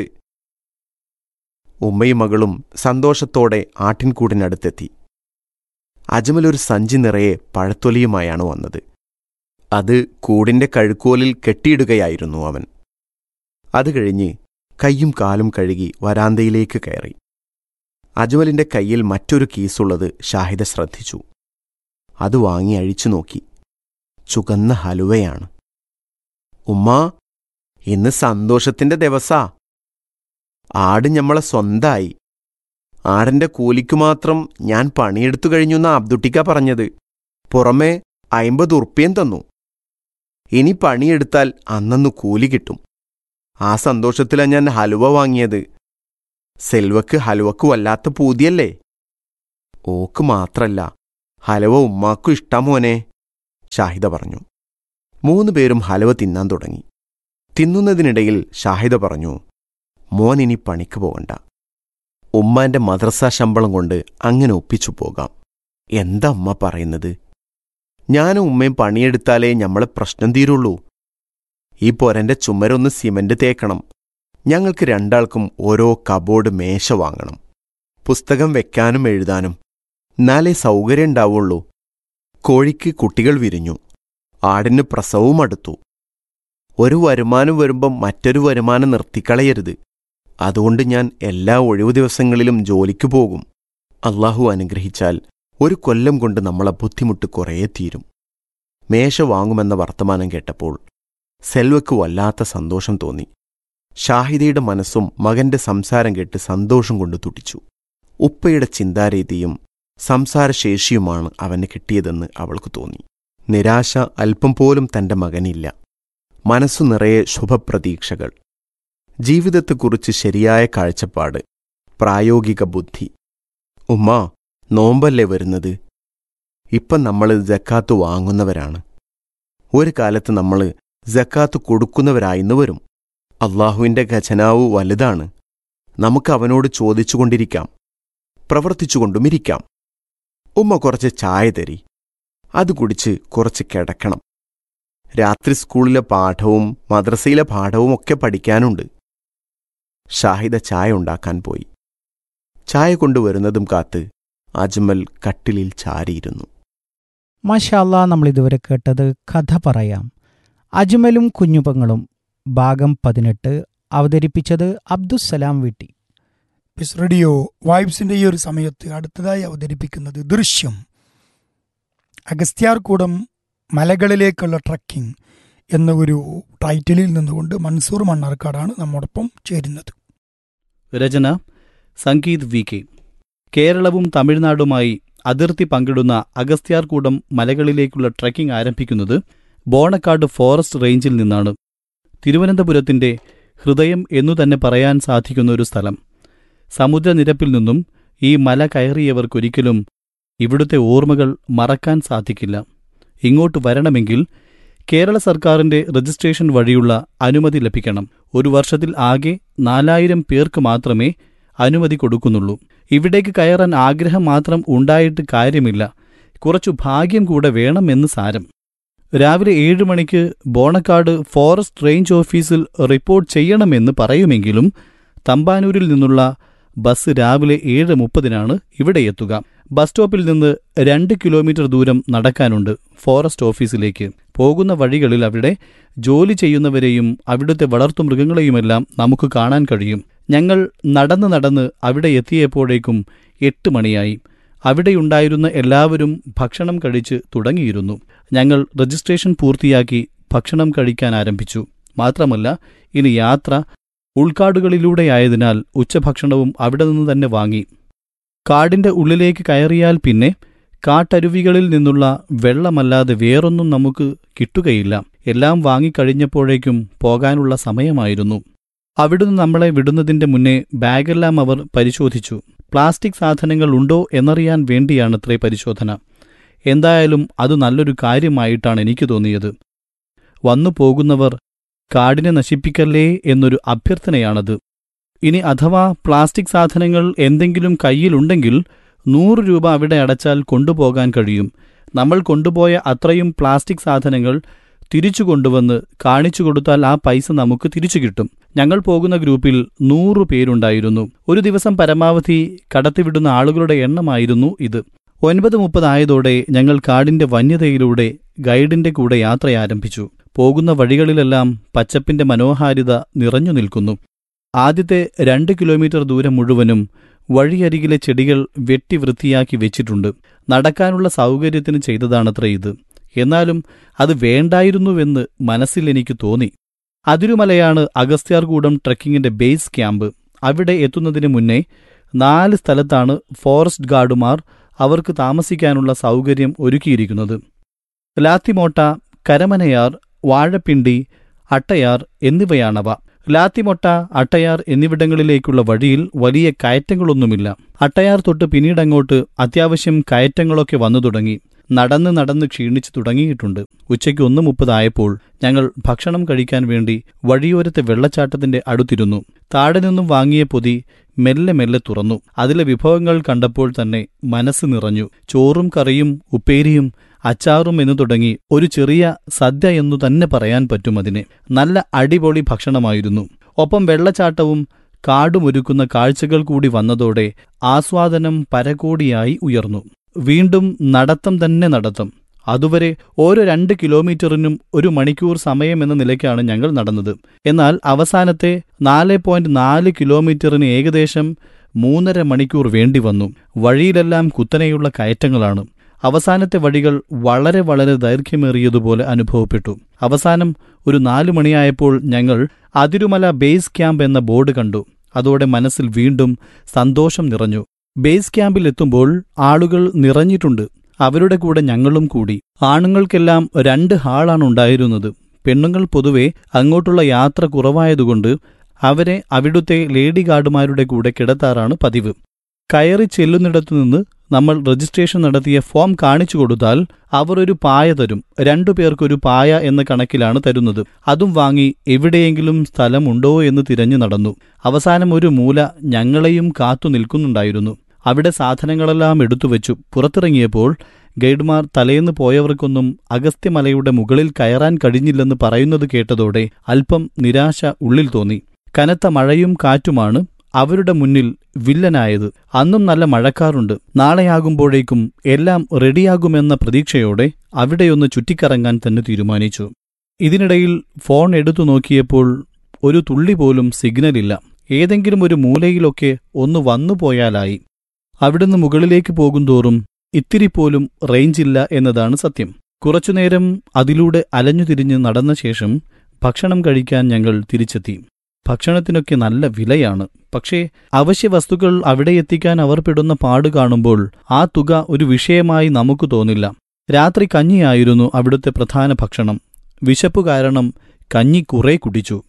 ഉമ്മയും മകളും സന്തോഷത്തോടെ ആട്ടിൻകൂടിനടുത്തെത്തി അജ്മൽ ഒരു സഞ്ചി നിറയെ പഴത്തൊലിയുമായാണ് വന്നത് അത് കൂടിന്റെ കഴുക്കോലിൽ കെട്ടിയിടുകയായിരുന്നു അവൻ അത് കഴിഞ്ഞ് കയ്യും കാലും കഴുകി വരാന്തയിലേക്ക് കയറി അജ്മലിന്റെ കയ്യിൽ മറ്റൊരു കീസുള്ളത് ഷാഹിദ ശ്രദ്ധിച്ചു അത് വാങ്ങി അഴിച്ചു നോക്കി ചുകന്ന ഹലുവയാണ് ഉമ്മാ ഇന്ന് സന്തോഷത്തിന്റെ ദിവസാ ആട് ഞമ്മളെ സ്വന്തായി ആടിന്റെ കൂലിക്കു മാത്രം ഞാൻ പണിയെടുത്തു കഴിഞ്ഞുന്ന അബ്ദുട്ടിക്ക പറഞ്ഞത് പുറമെ അയിമ്പത് ഉറുപ്പ്യം തന്നു ഇനി പണിയെടുത്താൽ അന്നന്ന് കൂലി കിട്ടും ആ സന്തോഷത്തിലാ ഞാൻ ഹലുവ വാങ്ങിയത് സെൽവക്ക് ഹലുവക്ക് വല്ലാത്ത പൂതിയല്ലേ ഓക്ക് മാത്രല്ല ഹലുവ ഉമ്മാക്കും ഇഷ്ടാ മോനെ ഷാഹിദ പറഞ്ഞു മൂന്ന് പേരും ഹലുവ തിന്നാൻ തുടങ്ങി തിന്നുന്നതിനിടയിൽ ഷാഹിദ പറഞ്ഞു മോൻ ഇനി പണിക്ക് പോകണ്ട ഉമ്മാന്റെ മദ്രസ ശമ്പളം കൊണ്ട് അങ്ങനെ ഒപ്പിച്ചു പോകാം എന്താ ഉമ്മ പറയുന്നത് ഞാനും ഉമ്മയും പണിയെടുത്താലേ ഞമ്മളെ പ്രശ്നം തീരുള്ളൂ ഈ പൊരന്റെ ചുമരൊന്ന് സിമന്റ് തേക്കണം ഞങ്ങൾക്ക് രണ്ടാൾക്കും ഓരോ കബോർഡ് മേശ വാങ്ങണം പുസ്തകം വെക്കാനും എഴുതാനും എന്നാലേ സൗകര്യം ഉണ്ടാവുള്ളൂ കോഴിക്ക് കുട്ടികൾ വിരിഞ്ഞു ആടിന് പ്രസവവും അടുത്തു ഒരു വരുമാനം വരുമ്പം മറ്റൊരു വരുമാനം നിർത്തിക്കളയരുത് അതുകൊണ്ട് ഞാൻ എല്ലാ ഒഴിവു ദിവസങ്ങളിലും ജോലിക്ക് പോകും അള്ളാഹു അനുഗ്രഹിച്ചാൽ ഒരു കൊല്ലം കൊണ്ട് നമ്മളെ ബുദ്ധിമുട്ട് കുറേ തീരും മേശ വാങ്ങുമെന്ന വർത്തമാനം കേട്ടപ്പോൾ സെൽവയ്ക്ക് വല്ലാത്ത സന്തോഷം തോന്നി ഷാഹിദയുടെ മനസ്സും മകന്റെ സംസാരം കേട്ട് സന്തോഷം കൊണ്ട് തുടിച്ചു ഉപ്പയുടെ ചിന്താരീതിയും സംസാരശേഷിയുമാണ് അവന് കിട്ടിയതെന്ന് അവൾക്ക് തോന്നി നിരാശ അല്പം പോലും തന്റെ മകനില്ല മനസ്സു നിറയെ ശുഭപ്രതീക്ഷകൾ ജീവിതത്തെക്കുറിച്ച് ശരിയായ കാഴ്ചപ്പാട് പ്രായോഗിക ബുദ്ധി ഉമ്മ നോമ്പല്ലേ വരുന്നത് ഇപ്പം നമ്മൾ ജക്കാത്ത് വാങ്ങുന്നവരാണ് ഒരു കാലത്ത് നമ്മൾ ജക്കാത്ത് കൊടുക്കുന്നവരായിന്ന് വരും അള്ളാഹുവിന്റെ ഖജനാവ് വലുതാണ് നമുക്ക് അവനോട് ചോദിച്ചുകൊണ്ടിരിക്കാം പ്രവർത്തിച്ചുകൊണ്ടുമിരിക്കാം ഉമ്മ കുറച്ച് ചായ തരി അത് കുടിച്ച് കുറച്ച് കിടക്കണം രാത്രി സ്കൂളിലെ പാഠവും മദ്രസയിലെ പാഠവും ഒക്കെ പഠിക്കാനുണ്ട് ഷാഹിദ ചായ ഉണ്ടാക്കാൻ പോയി ചായ കൊണ്ടുവരുന്നതും കാത്ത് അജ്മൽ കട്ടിലിൽ ചാരിയിരുന്നു മാഷാല്ലാ നമ്മൾ ഇതുവരെ കേട്ടത് കഥ പറയാം അജ്മലും കുഞ്ഞുപങ്ങളും ഭാഗം പതിനെട്ട് അവതരിപ്പിച്ചത് അബ്ദുസലാം വീട്ടി പിസ് റേഡിയോ വൈബ്സിന്റെ ഈ ഒരു സമയത്ത് അടുത്തതായി അവതരിപ്പിക്കുന്നത് ദൃശ്യം അഗസ്ത്യാർകൂടം മലകളിലേക്കുള്ള ട്രക്കിംഗ് എന്ന ഒരു ടൈറ്റിലിൽ നിന്നുകൊണ്ട് മൻസൂർ മണ്ണാർക്കാടാണ് നമ്മോടൊപ്പം ചേരുന്നത് രചന സംഗീത് വി കെ കേരളവും തമിഴ്നാടുമായി അതിർത്തി പങ്കിടുന്ന അഗസ്ത്യാർകൂടം മലകളിലേക്കുള്ള ട്രെക്കിംഗ് ആരംഭിക്കുന്നത് ബോണക്കാട് ഫോറസ്റ്റ് റേഞ്ചിൽ നിന്നാണ് തിരുവനന്തപുരത്തിന്റെ ഹൃദയം എന്നു തന്നെ പറയാൻ സാധിക്കുന്ന ഒരു സ്ഥലം സമുദ്രനിരപ്പിൽ നിന്നും ഈ മല കയറിയവർക്കൊരിക്കലും ഇവിടുത്തെ ഓർമ്മകൾ മറക്കാൻ സാധിക്കില്ല ഇങ്ങോട്ട് വരണമെങ്കിൽ കേരള സർക്കാരിന്റെ രജിസ്ട്രേഷൻ വഴിയുള്ള അനുമതി ലഭിക്കണം ഒരു വർഷത്തിൽ ആകെ നാലായിരം പേർക്ക് മാത്രമേ അനുമതി കൊടുക്കുന്നുള്ളൂ ഇവിടേക്ക് കയറാൻ ആഗ്രഹം മാത്രം ഉണ്ടായിട്ട് കാര്യമില്ല കുറച്ചു ഭാഗ്യം കൂടെ വേണമെന്ന് സാരം രാവിലെ ഏഴ് മണിക്ക് ബോണക്കാട് ഫോറസ്റ്റ് റേഞ്ച് ഓഫീസിൽ റിപ്പോർട്ട് ചെയ്യണമെന്ന് പറയുമെങ്കിലും തമ്പാനൂരിൽ നിന്നുള്ള ബസ് രാവിലെ ഏഴ് മുപ്പതിനാണ് ഇവിടെ എത്തുക ബസ് സ്റ്റോപ്പിൽ നിന്ന് രണ്ട് കിലോമീറ്റർ ദൂരം നടക്കാനുണ്ട് ഫോറസ്റ്റ് ഓഫീസിലേക്ക് പോകുന്ന വഴികളിൽ അവിടെ ജോലി ചെയ്യുന്നവരെയും അവിടുത്തെ വളർത്തുമൃഗങ്ങളെയുമെല്ലാം നമുക്ക് കാണാൻ കഴിയും ഞങ്ങൾ നടന്ന് നടന്ന് അവിടെ എത്തിയപ്പോഴേക്കും എട്ട് മണിയായി അവിടെയുണ്ടായിരുന്ന എല്ലാവരും ഭക്ഷണം കഴിച്ച് തുടങ്ങിയിരുന്നു ഞങ്ങൾ രജിസ്ട്രേഷൻ പൂർത്തിയാക്കി ഭക്ഷണം കഴിക്കാൻ ആരംഭിച്ചു മാത്രമല്ല ഇനി യാത്ര ഉൾക്കാടുകളിലൂടെയായതിനാൽ ഉച്ചഭക്ഷണവും അവിടെ നിന്ന് തന്നെ വാങ്ങി കാടിന്റെ ഉള്ളിലേക്ക് കയറിയാൽ പിന്നെ കാട്ടരുവികളിൽ നിന്നുള്ള വെള്ളമല്ലാതെ വേറൊന്നും നമുക്ക് കിട്ടുകയില്ല എല്ലാം വാങ്ങിക്കഴിഞ്ഞപ്പോഴേക്കും പോകാനുള്ള സമയമായിരുന്നു അവിടുന്ന് നമ്മളെ വിടുന്നതിന്റെ മുന്നേ ബാഗെല്ലാം അവർ പരിശോധിച്ചു പ്ലാസ്റ്റിക് സാധനങ്ങൾ ഉണ്ടോ എന്നറിയാൻ വേണ്ടിയാണത്രേ പരിശോധന എന്തായാലും അത് നല്ലൊരു കാര്യമായിട്ടാണ് എനിക്ക് തോന്നിയത് വന്നു പോകുന്നവർ കാടിനെ നശിപ്പിക്കല്ലേ എന്നൊരു അഭ്യർത്ഥനയാണത് ഇനി അഥവാ പ്ലാസ്റ്റിക് സാധനങ്ങൾ എന്തെങ്കിലും കയ്യിലുണ്ടെങ്കിൽ നൂറ് രൂപ അവിടെ അടച്ചാൽ കൊണ്ടുപോകാൻ കഴിയും നമ്മൾ കൊണ്ടുപോയ അത്രയും പ്ലാസ്റ്റിക് സാധനങ്ങൾ തിരിച്ചു കൊണ്ടുവന്ന് കാണിച്ചു കൊടുത്താൽ ആ പൈസ നമുക്ക് തിരിച്ചു കിട്ടും ഞങ്ങൾ പോകുന്ന ഗ്രൂപ്പിൽ നൂറു പേരുണ്ടായിരുന്നു ഒരു ദിവസം പരമാവധി കടത്തിവിടുന്ന ആളുകളുടെ എണ്ണമായിരുന്നു ഇത് ഒൻപത് മുപ്പതായതോടെ ഞങ്ങൾ കാടിന്റെ വന്യതയിലൂടെ ഗൈഡിന്റെ കൂടെ യാത്ര ആരംഭിച്ചു പോകുന്ന വഴികളിലെല്ലാം പച്ചപ്പിന്റെ മനോഹാരിത നിറഞ്ഞു നിൽക്കുന്നു ആദ്യത്തെ രണ്ട് കിലോമീറ്റർ ദൂരം മുഴുവനും വഴിയരികിലെ ചെടികൾ വെട്ടി വൃത്തിയാക്കി വെച്ചിട്ടുണ്ട് നടക്കാനുള്ള സൗകര്യത്തിന് ചെയ്തതാണത്രേ ഇത് എന്നാലും അത് വേണ്ടായിരുന്നുവെന്ന് മനസ്സിൽ എനിക്ക് തോന്നി അതിരുമലയാണ് അഗസ്ത്യാർകൂടം ട്രക്കിങ്ങിന്റെ ബേസ് ക്യാമ്പ് അവിടെ എത്തുന്നതിന് മുന്നേ നാല് സ്ഥലത്താണ് ഫോറസ്റ്റ് ഗാർഡുമാർ അവർക്ക് താമസിക്കാനുള്ള സൗകര്യം ഒരുക്കിയിരിക്കുന്നത് ലാത്തിമോട്ട കരമനയാർ വാഴപ്പിണ്ടി അട്ടയാർ എന്നിവയാണവ ലാത്തിമൊട്ട അട്ടയാർ എന്നിവിടങ്ങളിലേക്കുള്ള വഴിയിൽ വലിയ കയറ്റങ്ങളൊന്നുമില്ല അട്ടയാർ തൊട്ട് പിന്നീടങ്ങോട്ട് അത്യാവശ്യം കയറ്റങ്ങളൊക്കെ വന്നു തുടങ്ങി നടന്ന് നടന്ന് ക്ഷീണിച്ചു തുടങ്ങിയിട്ടുണ്ട് ഉച്ചയ്ക്ക് ഒന്ന് മുപ്പതായപ്പോൾ ഞങ്ങൾ ഭക്ഷണം കഴിക്കാൻ വേണ്ടി വഴിയോരത്തെ വെള്ളച്ചാട്ടത്തിന്റെ അടുത്തിരുന്നു താഴെ നിന്നും വാങ്ങിയ പൊതി മെല്ലെ മെല്ലെ തുറന്നു അതിലെ വിഭവങ്ങൾ കണ്ടപ്പോൾ തന്നെ മനസ്സ് നിറഞ്ഞു ചോറും കറിയും ഉപ്പേരിയും അച്ചാറും എന്നു തുടങ്ങി ഒരു ചെറിയ സദ്യ എന്നു തന്നെ പറയാൻ പറ്റും അതിനെ നല്ല അടിപൊളി ഭക്ഷണമായിരുന്നു ഒപ്പം വെള്ളച്ചാട്ടവും കാടുമൊരുക്കുന്ന കാഴ്ചകൾ കൂടി വന്നതോടെ ആസ്വാദനം പരകോടിയായി ഉയർന്നു വീണ്ടും നടത്തം തന്നെ നടത്തം അതുവരെ ഓരോ രണ്ട് കിലോമീറ്ററിനും ഒരു മണിക്കൂർ സമയമെന്ന നിലയ്ക്കാണ് ഞങ്ങൾ നടന്നത് എന്നാൽ അവസാനത്തെ നാല് പോയിന്റ് നാല് കിലോമീറ്ററിന് ഏകദേശം മൂന്നര മണിക്കൂർ വേണ്ടി വന്നു വഴിയിലെല്ലാം കുത്തനെയുള്ള കയറ്റങ്ങളാണ് അവസാനത്തെ വഴികൾ വളരെ വളരെ ദൈർഘ്യമേറിയതുപോലെ അനുഭവപ്പെട്ടു അവസാനം ഒരു നാലു മണിയായപ്പോൾ ഞങ്ങൾ അതിരുമല ബേസ് ക്യാമ്പ് എന്ന ബോർഡ് കണ്ടു അതോടെ മനസ്സിൽ വീണ്ടും സന്തോഷം നിറഞ്ഞു ബേസ് ക്യാമ്പിൽ എത്തുമ്പോൾ ആളുകൾ നിറഞ്ഞിട്ടുണ്ട് അവരുടെ കൂടെ ഞങ്ങളും കൂടി ആണുങ്ങൾക്കെല്ലാം രണ്ട് ഹാളാണ് ഉണ്ടായിരുന്നത് പെണ്ണുങ്ങൾ പൊതുവെ അങ്ങോട്ടുള്ള യാത്ര കുറവായതുകൊണ്ട് അവരെ അവിടുത്തെ ലേഡി ഗാർഡുമാരുടെ കൂടെ കിടത്താറാണ് പതിവ് കയറി ചെല്ലുന്നിടത്തുനിന്ന് നമ്മൾ രജിസ്ട്രേഷൻ നടത്തിയ ഫോം കാണിച്ചു കൊടുത്താൽ അവർ ഒരു പായ തരും രണ്ടു പേർക്കൊരു പായ എന്ന കണക്കിലാണ് തരുന്നത് അതും വാങ്ങി എവിടെയെങ്കിലും സ്ഥലമുണ്ടോ എന്ന് തിരഞ്ഞു നടന്നു അവസാനം ഒരു മൂല ഞങ്ങളെയും കാത്തു നിൽക്കുന്നുണ്ടായിരുന്നു അവിടെ സാധനങ്ങളെല്ലാം എടുത്തുവെച്ചു പുറത്തിറങ്ങിയപ്പോൾ ഗൈഡുമാർ തലേന്ന് പോയവർക്കൊന്നും അഗസ്ത്യമലയുടെ മുകളിൽ കയറാൻ കഴിഞ്ഞില്ലെന്ന് പറയുന്നത് കേട്ടതോടെ അല്പം നിരാശ ഉള്ളിൽ തോന്നി കനത്ത മഴയും കാറ്റുമാണ് അവരുടെ മുന്നിൽ വില്ലനായത് അന്നും നല്ല മഴക്കാറുണ്ട് നാളെയാകുമ്പോഴേക്കും എല്ലാം റെഡിയാകുമെന്ന പ്രതീക്ഷയോടെ അവിടെയൊന്ന് ചുറ്റിക്കറങ്ങാൻ തന്നെ തീരുമാനിച്ചു ഇതിനിടയിൽ ഫോൺ എടുത്തു നോക്കിയപ്പോൾ ഒരു തുള്ളി പോലും സിഗ്നലില്ല ഏതെങ്കിലും ഒരു മൂലയിലൊക്കെ ഒന്ന് വന്നുപോയാലായി അവിടുന്ന് മുകളിലേക്ക് പോകുന്തോറും ഇത്തിരി പോലും റേഞ്ചില്ല എന്നതാണ് സത്യം കുറച്ചുനേരം അതിലൂടെ അലഞ്ഞുതിരിഞ്ഞ് നടന്ന ശേഷം ഭക്ഷണം കഴിക്കാൻ ഞങ്ങൾ തിരിച്ചെത്തി ഭക്ഷണത്തിനൊക്കെ നല്ല വിലയാണ് പക്ഷേ അവശ്യ വസ്തുക്കൾ അവിടെ എത്തിക്കാൻ അവർ പെടുന്ന പാട് കാണുമ്പോൾ ആ തുക ഒരു വിഷയമായി നമുക്ക് തോന്നില്ല രാത്രി കഞ്ഞിയായിരുന്നു അവിടുത്തെ പ്രധാന ഭക്ഷണം വിശപ്പ് കാരണം കഞ്ഞി കുറെ കുടിച്ചു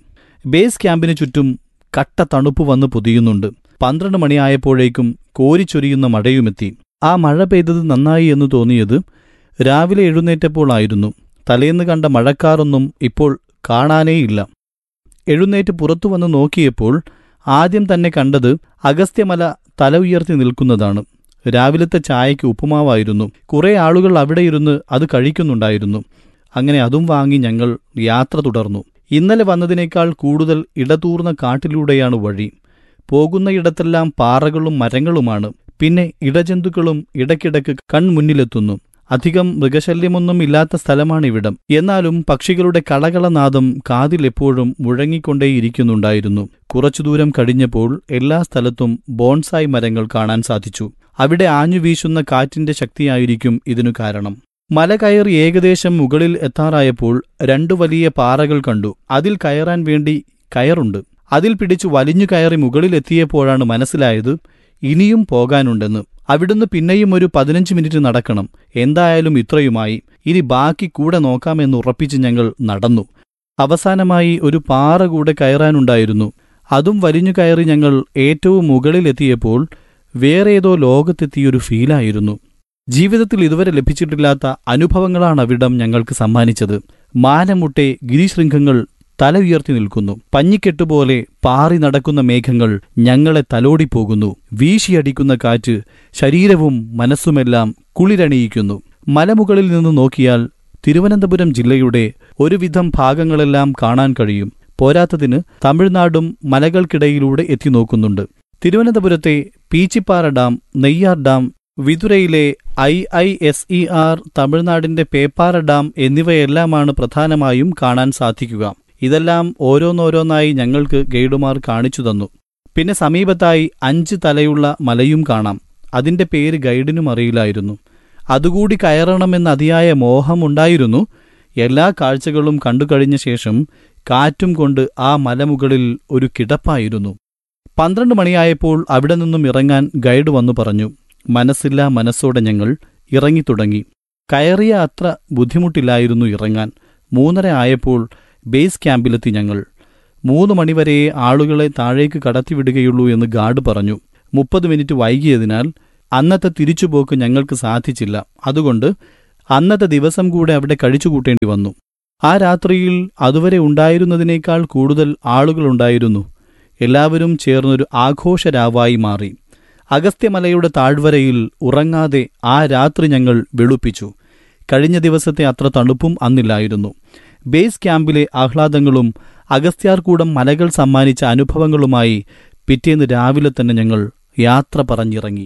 ബേസ് ക്യാമ്പിന് ചുറ്റും കട്ട തണുപ്പ് വന്ന് പൊതിയുന്നുണ്ട് പന്ത്രണ്ട് മണിയായപ്പോഴേക്കും കോരിച്ചൊരിയുന്ന മഴയുമെത്തി ആ മഴ പെയ്തത് നന്നായി എന്ന് തോന്നിയത് രാവിലെ എഴുന്നേറ്റപ്പോളായിരുന്നു തലേന്ന് കണ്ട മഴക്കാറൊന്നും ഇപ്പോൾ കാണാനേയില്ല എഴുന്നേറ്റ് പുറത്തു വന്ന് നോക്കിയപ്പോൾ ആദ്യം തന്നെ കണ്ടത് അഗസ്ത്യമല തല ഉയർത്തി നിൽക്കുന്നതാണ് രാവിലത്തെ ചായയ്ക്ക് ഉപ്പുമാവായിരുന്നു കുറേ ആളുകൾ അവിടെ ഇരുന്ന് അത് കഴിക്കുന്നുണ്ടായിരുന്നു അങ്ങനെ അതും വാങ്ങി ഞങ്ങൾ യാത്ര തുടർന്നു ഇന്നലെ വന്നതിനേക്കാൾ കൂടുതൽ ഇടതൂർന്ന കാട്ടിലൂടെയാണ് വഴി പോകുന്നയിടത്തെല്ലാം പാറകളും മരങ്ങളുമാണ് പിന്നെ ഇടജന്തുക്കളും ഇടയ്ക്കിടയ്ക്ക് കൺമുന്നിലെത്തുന്നു അധികം മൃഗശല്യമൊന്നും ഇല്ലാത്ത സ്ഥലമാണിവിടം എന്നാലും പക്ഷികളുടെ കളകളനാദം കാതിൽ എപ്പോഴും മുഴങ്ങിക്കൊണ്ടേയിരിക്കുന്നുണ്ടായിരുന്നു കുറച്ചു ദൂരം കഴിഞ്ഞപ്പോൾ എല്ലാ സ്ഥലത്തും ബോൺസായി മരങ്ങൾ കാണാൻ സാധിച്ചു അവിടെ ആഞ്ഞു വീശുന്ന കാറ്റിന്റെ ശക്തിയായിരിക്കും ഇതിനു കാരണം മല കയറി ഏകദേശം മുകളിൽ എത്താറായപ്പോൾ രണ്ടു വലിയ പാറകൾ കണ്ടു അതിൽ കയറാൻ വേണ്ടി കയറുണ്ട് അതിൽ പിടിച്ചു വലിഞ്ഞു കയറി മുകളിലെത്തിയപ്പോഴാണ് മനസ്സിലായത് ഇനിയും പോകാനുണ്ടെന്ന് അവിടുന്ന് പിന്നെയും ഒരു പതിനഞ്ച് മിനിറ്റ് നടക്കണം എന്തായാലും ഇത്രയുമായി ഇനി ബാക്കി കൂടെ നോക്കാമെന്ന് ഉറപ്പിച്ച് ഞങ്ങൾ നടന്നു അവസാനമായി ഒരു പാറ കൂടെ കയറാനുണ്ടായിരുന്നു അതും വലിഞ്ഞു കയറി ഞങ്ങൾ ഏറ്റവും മുകളിലെത്തിയപ്പോൾ വേറെ ഏതോ ലോകത്തെത്തിയൊരു ഫീലായിരുന്നു ജീവിതത്തിൽ ഇതുവരെ ലഭിച്ചിട്ടില്ലാത്ത അനുഭവങ്ങളാണ് അവിടം ഞങ്ങൾക്ക് സമ്മാനിച്ചത് മാനമുട്ടെ ഗിരിശൃംഖങ്ങൾ തല ഉയർത്തി നിൽക്കുന്നു പഞ്ഞിക്കെട്ടുപോലെ പാറി നടക്കുന്ന മേഘങ്ങൾ ഞങ്ങളെ തലോടിപ്പോകുന്നു വീശിയടിക്കുന്ന കാറ്റ് ശരീരവും മനസ്സുമെല്ലാം കുളിരണിയിക്കുന്നു മലമുകളിൽ നിന്ന് നോക്കിയാൽ തിരുവനന്തപുരം ജില്ലയുടെ ഒരുവിധം ഭാഗങ്ങളെല്ലാം കാണാൻ കഴിയും പോരാത്തതിന് തമിഴ്നാടും മലകൾക്കിടയിലൂടെ എത്തി നോക്കുന്നുണ്ട് തിരുവനന്തപുരത്തെ പീച്ചിപ്പാറ ഡാം നെയ്യാർ ഡാം വിതുരയിലെ I I S E R തമിഴ്നാടിന്റെ പേപ്പാറ ഡാം എന്നിവയെല്ലാമാണ് പ്രധാനമായും കാണാൻ സാധിക്കുക ഇതെല്ലാം ഓരോന്നോരോന്നായി ഞങ്ങൾക്ക് ഗൈഡുമാർ കാണിച്ചു തന്നു പിന്നെ സമീപത്തായി അഞ്ച് തലയുള്ള മലയും കാണാം അതിന്റെ പേര് ഗൈഡിനും അറിയില്ലായിരുന്നു അതുകൂടി കയറണമെന്ന അതിയായ മോഹമുണ്ടായിരുന്നു എല്ലാ കാഴ്ചകളും കണ്ടുകഴിഞ്ഞ ശേഷം കാറ്റും കൊണ്ട് ആ മലമുകളിൽ ഒരു കിടപ്പായിരുന്നു പന്ത്രണ്ട് മണിയായപ്പോൾ അവിടെ നിന്നും ഇറങ്ങാൻ ഗൈഡ് വന്നു പറഞ്ഞു മനസ്സില്ലാ മനസ്സോടെ ഞങ്ങൾ ഇറങ്ങിത്തുടങ്ങി കയറിയ അത്ര ബുദ്ധിമുട്ടില്ലായിരുന്നു ഇറങ്ങാൻ മൂന്നര ആയപ്പോൾ ബേസ് ക്യാമ്പിലെത്തി ഞങ്ങൾ മൂന്ന് മണിവരെ ആളുകളെ താഴേക്ക് കടത്തിവിടുകയുള്ളൂ എന്ന് ഗാർഡ് പറഞ്ഞു മുപ്പത് മിനിറ്റ് വൈകിയതിനാൽ അന്നത്തെ തിരിച്ചുപോക്ക് ഞങ്ങൾക്ക് സാധിച്ചില്ല അതുകൊണ്ട് അന്നത്തെ ദിവസം കൂടെ അവിടെ കഴിച്ചുകൂട്ടേണ്ടി വന്നു ആ രാത്രിയിൽ അതുവരെ ഉണ്ടായിരുന്നതിനേക്കാൾ കൂടുതൽ ആളുകളുണ്ടായിരുന്നു എല്ലാവരും ചേർന്നൊരു ആഘോഷരാവായി മാറി അഗസ്ത്യമലയുടെ താഴ്വരയിൽ ഉറങ്ങാതെ ആ രാത്രി ഞങ്ങൾ വെളുപ്പിച്ചു കഴിഞ്ഞ ദിവസത്തെ അത്ര തണുപ്പും അന്നില്ലായിരുന്നു ബേസ് ക്യാമ്പിലെ ആഹ്ലാദങ്ങളും അഗസ്ത്യാർകൂടം മലകൾ സമ്മാനിച്ച അനുഭവങ്ങളുമായി പിറ്റേന്ന് രാവിലെ തന്നെ ഞങ്ങൾ യാത്ര പറഞ്ഞിറങ്ങി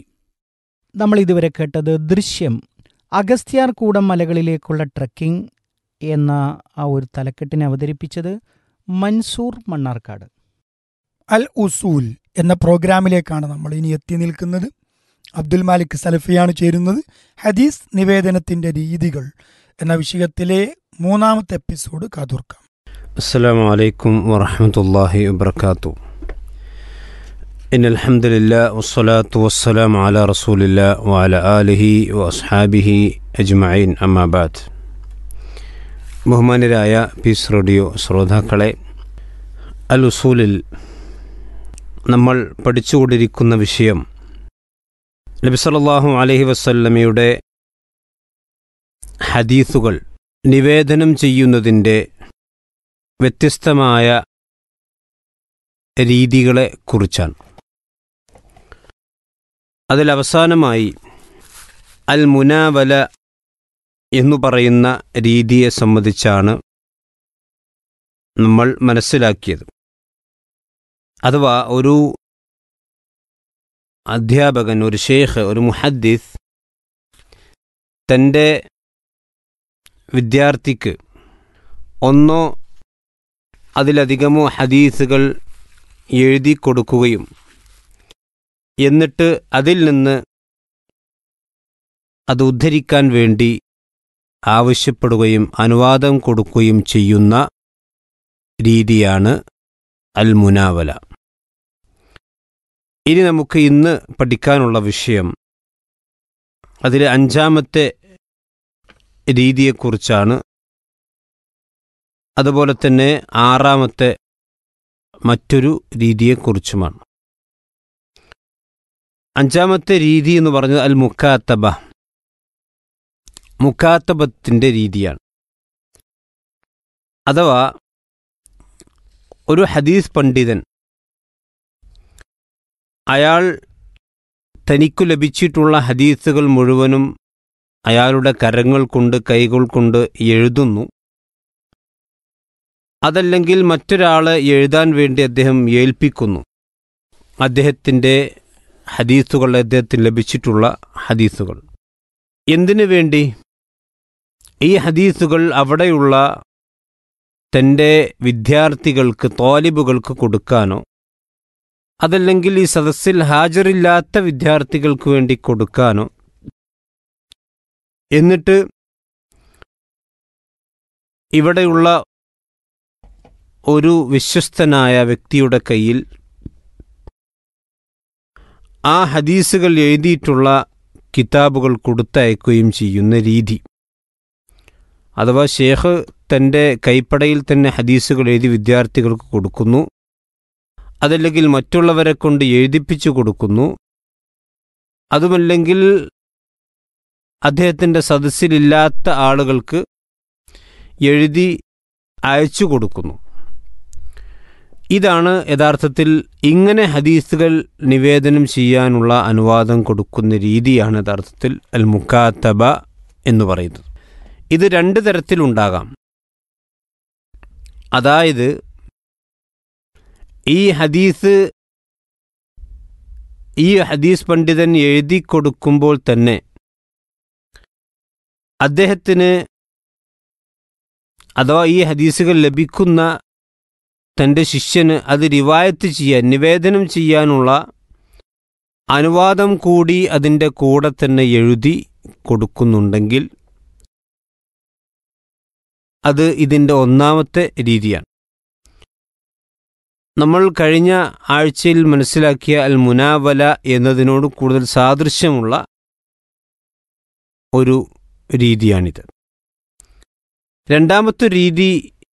നമ്മൾ ഇതുവരെ കേട്ടത് ദൃശ്യം അഗസ്ത്യാർകൂടം മലകളിലേക്കുള്ള ട്രക്കിംഗ് എന്ന ആ ഒരു തലക്കെട്ടിനെ അവതരിപ്പിച്ചത് മൻസൂർ മണ്ണാർക്കാട് അൽ ഉസൂൽ എന്ന പ്രോഗ്രാമിലേക്കാണ് നമ്മൾ ഇനി എത്തി നിൽക്കുന്നത് അബ്ദുൽ മാലിക് സലഫിയാണ് ചേരുന്നത് ഹദീസ് നിവേദനത്തിന്റെ രീതികൾ എന്ന വിഷയത്തിലെ മൂന്നാമത്തെ എപ്പിസോഡ് കാതോർക്കാം السلام عليكم ورحمة الله وبركاته إن الحمد لله والصلاة والسلام على رسول الله وعلى آله وأصحابه أجمعين أما بعد ബഹുമാനരായ പീസ് റേഡിയോ ശ്രോതാക്കളെ അൽ ഉസൂലിൽ നമ്മൾ പഠിച്ചുകൊണ്ടിരിക്കുന്ന വിഷയം നബി സല്ലല്ലാഹു അലൈഹി വസല്ലമയുടെ ഹദീസുകൾ നിവേദനം ചെയ്യുന്നതിൻ്റെ വ്യത്യസ്തമായ രീതികളെ കുറിച്ചാണ് അതിലവസാനമായി അൽ മുനാവല എന്നു പറയുന്ന രീതിയെ സംബന്ധിച്ചാണ് നമ്മൾ മനസ്സിലാക്കിയത് അഥവാ ഒരു അധ്യാപകൻ ഒരു ഷേഖ് ഒരു മുഹദ്ദിസ് തൻ്റെ വിദ്യാർത്ഥിക്ക് ഒന്നോ അതിലധികമോ ഹദീസുകൾ എഴുതി കൊടുക്കുകയും എന്നിട്ട് അതിൽ നിന്ന് അത് ഉദ്ധരിക്കാൻ വേണ്ടി ആവശ്യപ്പെടുകയും അനുവാദം കൊടുക്കുകയും ചെയ്യുന്ന രീതിയാണ് അൽ മുനാവല ഇനി നമുക്ക് ഇന്ന് പഠിക്കാനുള്ള വിഷയം അതിലെ അഞ്ചാമത്തെ രീതിയെക്കുറിച്ചാണ് അതുപോലെ തന്നെ ആറാമത്തെ മറ്റൊരു രീതിയെക്കുറിച്ചുമാണ് അഞ്ചാമത്തെ രീതി എന്ന് പറഞ്ഞത് അൽ മുക്കാത്തബ മുക്കാത്തബത്തിൻ്റെ രീതിയാണ് അഥവാ ഒരു ഹദീസ് പണ്ഡിതൻ അയാൾ തനിക്കു ലഭിച്ചിട്ടുള്ള ഹദീസുകൾ മുഴുവനും അയാളുടെ കരങ്ങൾ കൊണ്ട് കൈകൾ കൊണ്ട് എഴുതുന്നു അതല്ലെങ്കിൽ മറ്റൊരാളെ എഴുതാൻ വേണ്ടി അദ്ദേഹം ഏൽപ്പിക്കുന്നു അദ്ദേഹത്തിൻ്റെ ഹദീസുകൾ അദ്ദേഹത്തിന് ലഭിച്ചിട്ടുള്ള ഹദീസുകൾ എന്തിനു വേണ്ടി ഈ ഹദീസുകൾ അവിടെയുള്ള തൻ്റെ വിദ്യാർത്ഥികൾക്ക് തോലിബുകൾക്ക് കൊടുക്കാനോ അതല്ലെങ്കിൽ ഈ സദസ്സിൽ ഹാജരില്ലാത്ത വിദ്യാർത്ഥികൾക്ക് വേണ്ടി കൊടുക്കാനോ എന്നിട്ട് ഇവിടെയുള്ള ഒരു വിശ്വസ്തനായ വ്യക്തിയുടെ കയ്യിൽ ആ ഹദീസുകൾ എഴുതിയിട്ടുള്ള കിതാബുകൾ കൊടുത്തയക്കുകയും ചെയ്യുന്ന രീതി അഥവാ ഷേഖ് തൻ്റെ കൈപ്പടയിൽ തന്നെ ഹദീസുകൾ എഴുതി വിദ്യാർത്ഥികൾക്ക് കൊടുക്കുന്നു അതല്ലെങ്കിൽ മറ്റുള്ളവരെ കൊണ്ട് എഴുതിപ്പിച്ചു കൊടുക്കുന്നു അതുമല്ലെങ്കിൽ അദ്ദേഹത്തിൻ്റെ സദസ്സിലില്ലാത്ത ആളുകൾക്ക് എഴുതി അയച്ചു കൊടുക്കുന്നു ഇതാണ് യഥാർത്ഥത്തിൽ ഇങ്ങനെ ഹദീസുകൾ നിവേദനം ചെയ്യാനുള്ള അനുവാദം കൊടുക്കുന്ന രീതിയാണ് യഥാർത്ഥത്തിൽ അൽ മുക്കാത്തബ എന്ന് പറയുന്നത് ഇത് രണ്ട് തരത്തിലുണ്ടാകാം അതായത് ഈ ഹദീസ് ഈ ഹദീസ് പണ്ഡിതൻ എഴുതി കൊടുക്കുമ്പോൾ തന്നെ അദ്ദേഹത്തിന് അഥവാ ഈ ഹദീസുകൾ ലഭിക്കുന്ന തൻ്റെ ശിഷ്യന് അത് റിവായത്ത് ചെയ്യാൻ നിവേദനം ചെയ്യാനുള്ള അനുവാദം കൂടി അതിൻ്റെ കൂടെ തന്നെ എഴുതി കൊടുക്കുന്നുണ്ടെങ്കിൽ അത് ഇതിൻ്റെ ഒന്നാമത്തെ രീതിയാണ് നമ്മൾ കഴിഞ്ഞ ആഴ്ചയിൽ മനസ്സിലാക്കിയ അൽ മുനാവല എന്നതിനോട് കൂടുതൽ സാദൃശ്യമുള്ള ഒരു രീതിയാണിത് രണ്ടാമത്തെ രീതി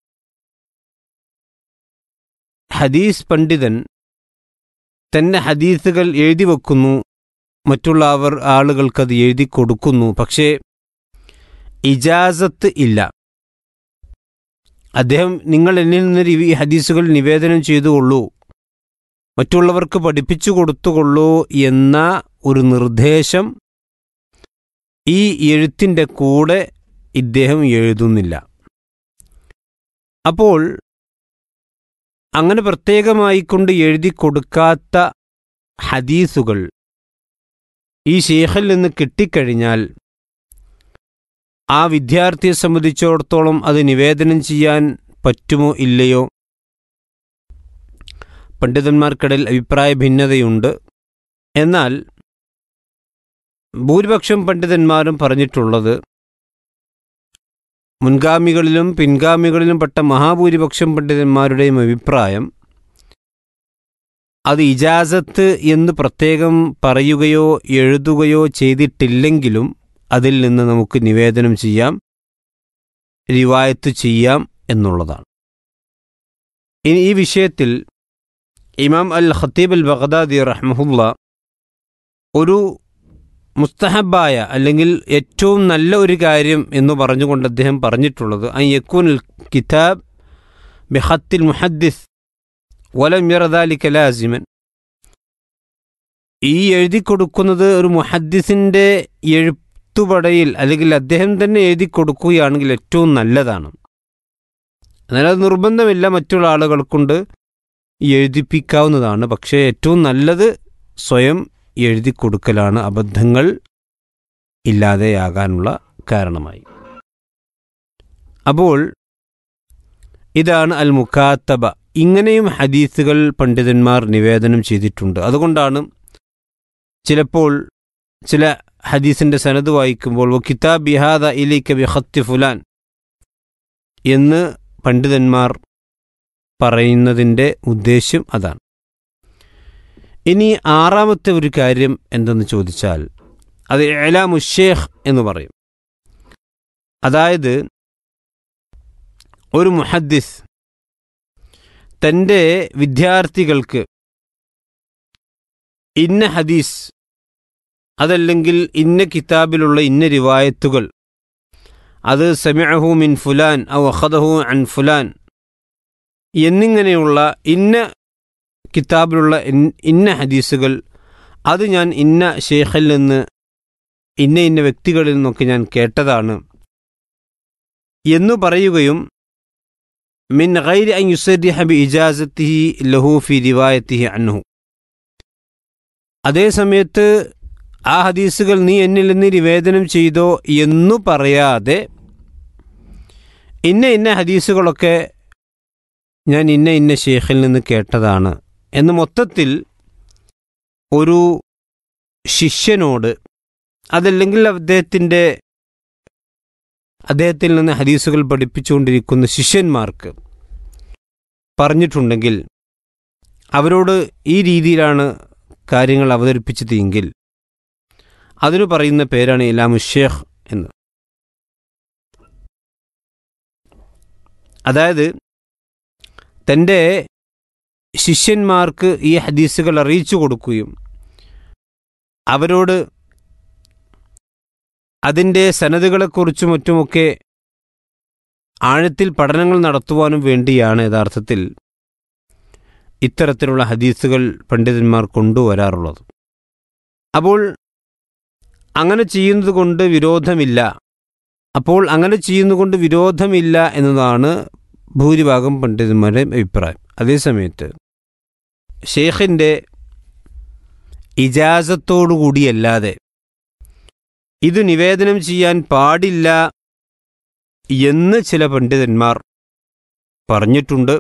ഹദീസ് പണ്ഡിതൻ തന്നെ ഹദീസുകൾ എഴുതി വെക്കുന്നു മറ്റുള്ള അവർ ആളുകൾക്കത് എഴുതി കൊടുക്കുന്നു പക്ഷേ ഇജാസത്ത് ഇല്ല അദ്ദേഹം നിങ്ങൾ എന്നിൽ നിന്ന് ഈ ഹദീസുകൾ നിവേദനം ചെയ്തുകൊള്ളൂ മറ്റുള്ളവർക്ക് പഠിപ്പിച്ചു കൊടുത്തുകൊള്ളൂ എന്ന ഒരു നിർദ്ദേശം ഈ എഴുത്തിൻ്റെ കൂടെ ഇദ്ദേഹം എഴുതുന്നില്ല അപ്പോൾ അങ്ങനെ പ്രത്യേകമായി കൊണ്ട് എഴുതി കൊടുക്കാത്ത ഹദീസുകൾ ഈ ഷേഖിൽ നിന്ന് കിട്ടിക്കഴിഞ്ഞാൽ ആ വിദ്യാർത്ഥിയെ സംബന്ധിച്ചിടത്തോളം അത് നിവേദനം ചെയ്യാൻ പറ്റുമോ ഇല്ലയോ പണ്ഡിതന്മാർക്കിടയിൽ അഭിപ്രായ ഭിന്നതയുണ്ട് എന്നാൽ ഭൂരിപക്ഷം പണ്ഡിതന്മാരും പറഞ്ഞിട്ടുള്ളത് മുൻഗാമികളിലും പിൻഗാമികളിലും പെട്ട മഹാഭൂരിപക്ഷം പണ്ഡിതന്മാരുടെയും അഭിപ്രായം അത് ഇജാസത്ത് എന്ന് പ്രത്യേകം പറയുകയോ എഴുതുകയോ ചെയ്തിട്ടില്ലെങ്കിലും അതിൽ നിന്ന് നമുക്ക് നിവേദനം ചെയ്യാം റിവായത്ത് ചെയ്യാം എന്നുള്ളതാണ് ഇനി ഈ വിഷയത്തിൽ ഇമാം അൽ ഖത്തീബ് അൽ ബഗ്ദാദി റഹ്മുല്ല ഒരു മുസ്തഹബായ അല്ലെങ്കിൽ ഏറ്റവും നല്ല ഒരു കാര്യം എന്ന് പറഞ്ഞുകൊണ്ട് അദ്ദേഹം പറഞ്ഞിട്ടുള്ളത് അൻ യക്കൂൻ കിതാബ് ബിഹത്തിൽ മുഹദ്ദിസ് വലം യറദാലിക ലാസിമൻ ഈ എഴുതി കൊടുക്കുന്നത് ഒരു മുഹദ്ദിസിൻ്റെ എഴുത്തുപടയിൽ അല്ലെങ്കിൽ അദ്ദേഹം തന്നെ എഴുതി കൊടുക്കുകയാണെങ്കിൽ ഏറ്റവും നല്ലതാണ് എന്നാൽ അത് നിർബന്ധമില്ല മറ്റുള്ള ആളുകൾക്കൊണ്ട് എഴുതിപ്പിക്കാവുന്നതാണ് പക്ഷേ ഏറ്റവും നല്ലത് സ്വയം എഴുതി കൊടുക്കലാണ് അബദ്ധങ്ങൾ ഇല്ലാതെയാകാനുള്ള കാരണമായി അപ്പോൾ ഇതാണ് അൽ മുക്കാത്തബ ഇങ്ങനെയും ഹദീസുകൾ പണ്ഡിതന്മാർ നിവേദനം ചെയ്തിട്ടുണ്ട് അതുകൊണ്ടാണ് ചിലപ്പോൾ ചില ഹദീസിൻ്റെ സനത് വായിക്കുമ്പോൾ കിതാബ് ബിഹാദ ഇലിക്ക ബിഹത്തി ഫുലാൻ എന്ന് പണ്ഡിതന്മാർ പറയുന്നതിൻ്റെ ഉദ്ദേശ്യം അതാണ് ഇനി ആറാമത്തെ ഒരു കാര്യം എന്തെന്ന് ചോദിച്ചാൽ അത് ഏലാമുഷേഖ് എന്ന് പറയും അതായത് ഒരു മുഹദ്ദിസ് തൻ്റെ വിദ്യാർത്ഥികൾക്ക് ഇന്ന ഹദീസ് അതല്ലെങ്കിൽ ഇന്ന കിതാബിലുള്ള ഇന്ന റിവായത്തുകൾ അത് സമിഅഹു മിൻ ഫുലാൻ ഔ അഖദഹു അൻ ഫുലാൻ എന്നിങ്ങനെയുള്ള ഇന്ന കിതാബിലുള്ള ഇൻ- ഇന്ന ഹദീസുകൾ അത് ഞാൻ ഇന്ന ഷേഖിൽ നിന്ന് ഇന്ന ഇന്ന വ്യക്തികളിൽ നിന്നൊക്കെ ഞാൻ കേട്ടതാണ് എന്നു പറയുകയും മിൻ ഗൈരി അൻ യുസരിഹ ബി ഇജാസത്തിഹി ലഹു ഫി റിവായത്തിഹി അൻഹു അതേ സമയത്ത് ആ ഹദീസുകൾ നീ എന്നിൽ നിന്ന് നിവേദനം ചെയ്തോ എന്നു പറയാതെ ഇന്ന ഇന്ന ഹദീസുകളൊക്കെ ഞാൻ ഇന്ന ഇന്ന ഷേഖിൽ നിന്ന് കേട്ടതാണ് എന്ന് മൊത്തത്തിൽ ഒരു ശിഷ്യനോട് അതല്ലെങ്കിൽ അദ്ദേഹത്തിൻ്റെ അദ്ദേഹത്തിൽ നിന്ന് ഹദീസുകൾ പഠിപ്പിച്ചുകൊണ്ടിരിക്കുന്ന ശിഷ്യന്മാർക്ക് പറഞ്ഞിട്ടുണ്ടെങ്കിൽ അവരോട് ഈ രീതിയിലാണ് കാര്യങ്ങൾ അവതരിപ്പിച്ചത് എങ്കിൽ അതിനു പറയുന്ന പേരാണ് ഇലാമു ഷേഖ് എന്ന് അതായത് തൻ്റെ ശിഷ്യന്മാർക്ക് ഈ ഹദീസുകൾ അറിയിച്ചു കൊടുക്കുകയും അവരോട് അതിൻ്റെ സനതുകളെക്കുറിച്ചും മറ്റുമൊക്കെ ആഴത്തിൽ പഠനങ്ങൾ നടത്തുവാനും വേണ്ടിയാണ് യഥാർത്ഥത്തിൽ ഇത്തരത്തിലുള്ള ഹദീസുകൾ പണ്ഡിതന്മാർ കൊണ്ടുവരാറുള്ളത് അപ്പോൾ അങ്ങനെ ചെയ്യുന്നത് കൊണ്ട് വിരോധമില്ല അപ്പോൾ അങ്ങനെ ചെയ്യുന്നതുകൊണ്ട് വിരോധമില്ല എന്നതാണ് ഭൂരിഭാഗം പണ്ഡിതന്മാരുടെ അഭിപ്രായം അതേസമയത്ത് ഷെയ്ഖിൻ്റെ ഇജാസത്തോടുകൂടിയല്ലാതെ ഇത് നിവേദനം ചെയ്യാൻ പാടില്ല എന്ന് ചില പണ്ഡിതന്മാർ പറഞ്ഞിട്ടുണ്ട്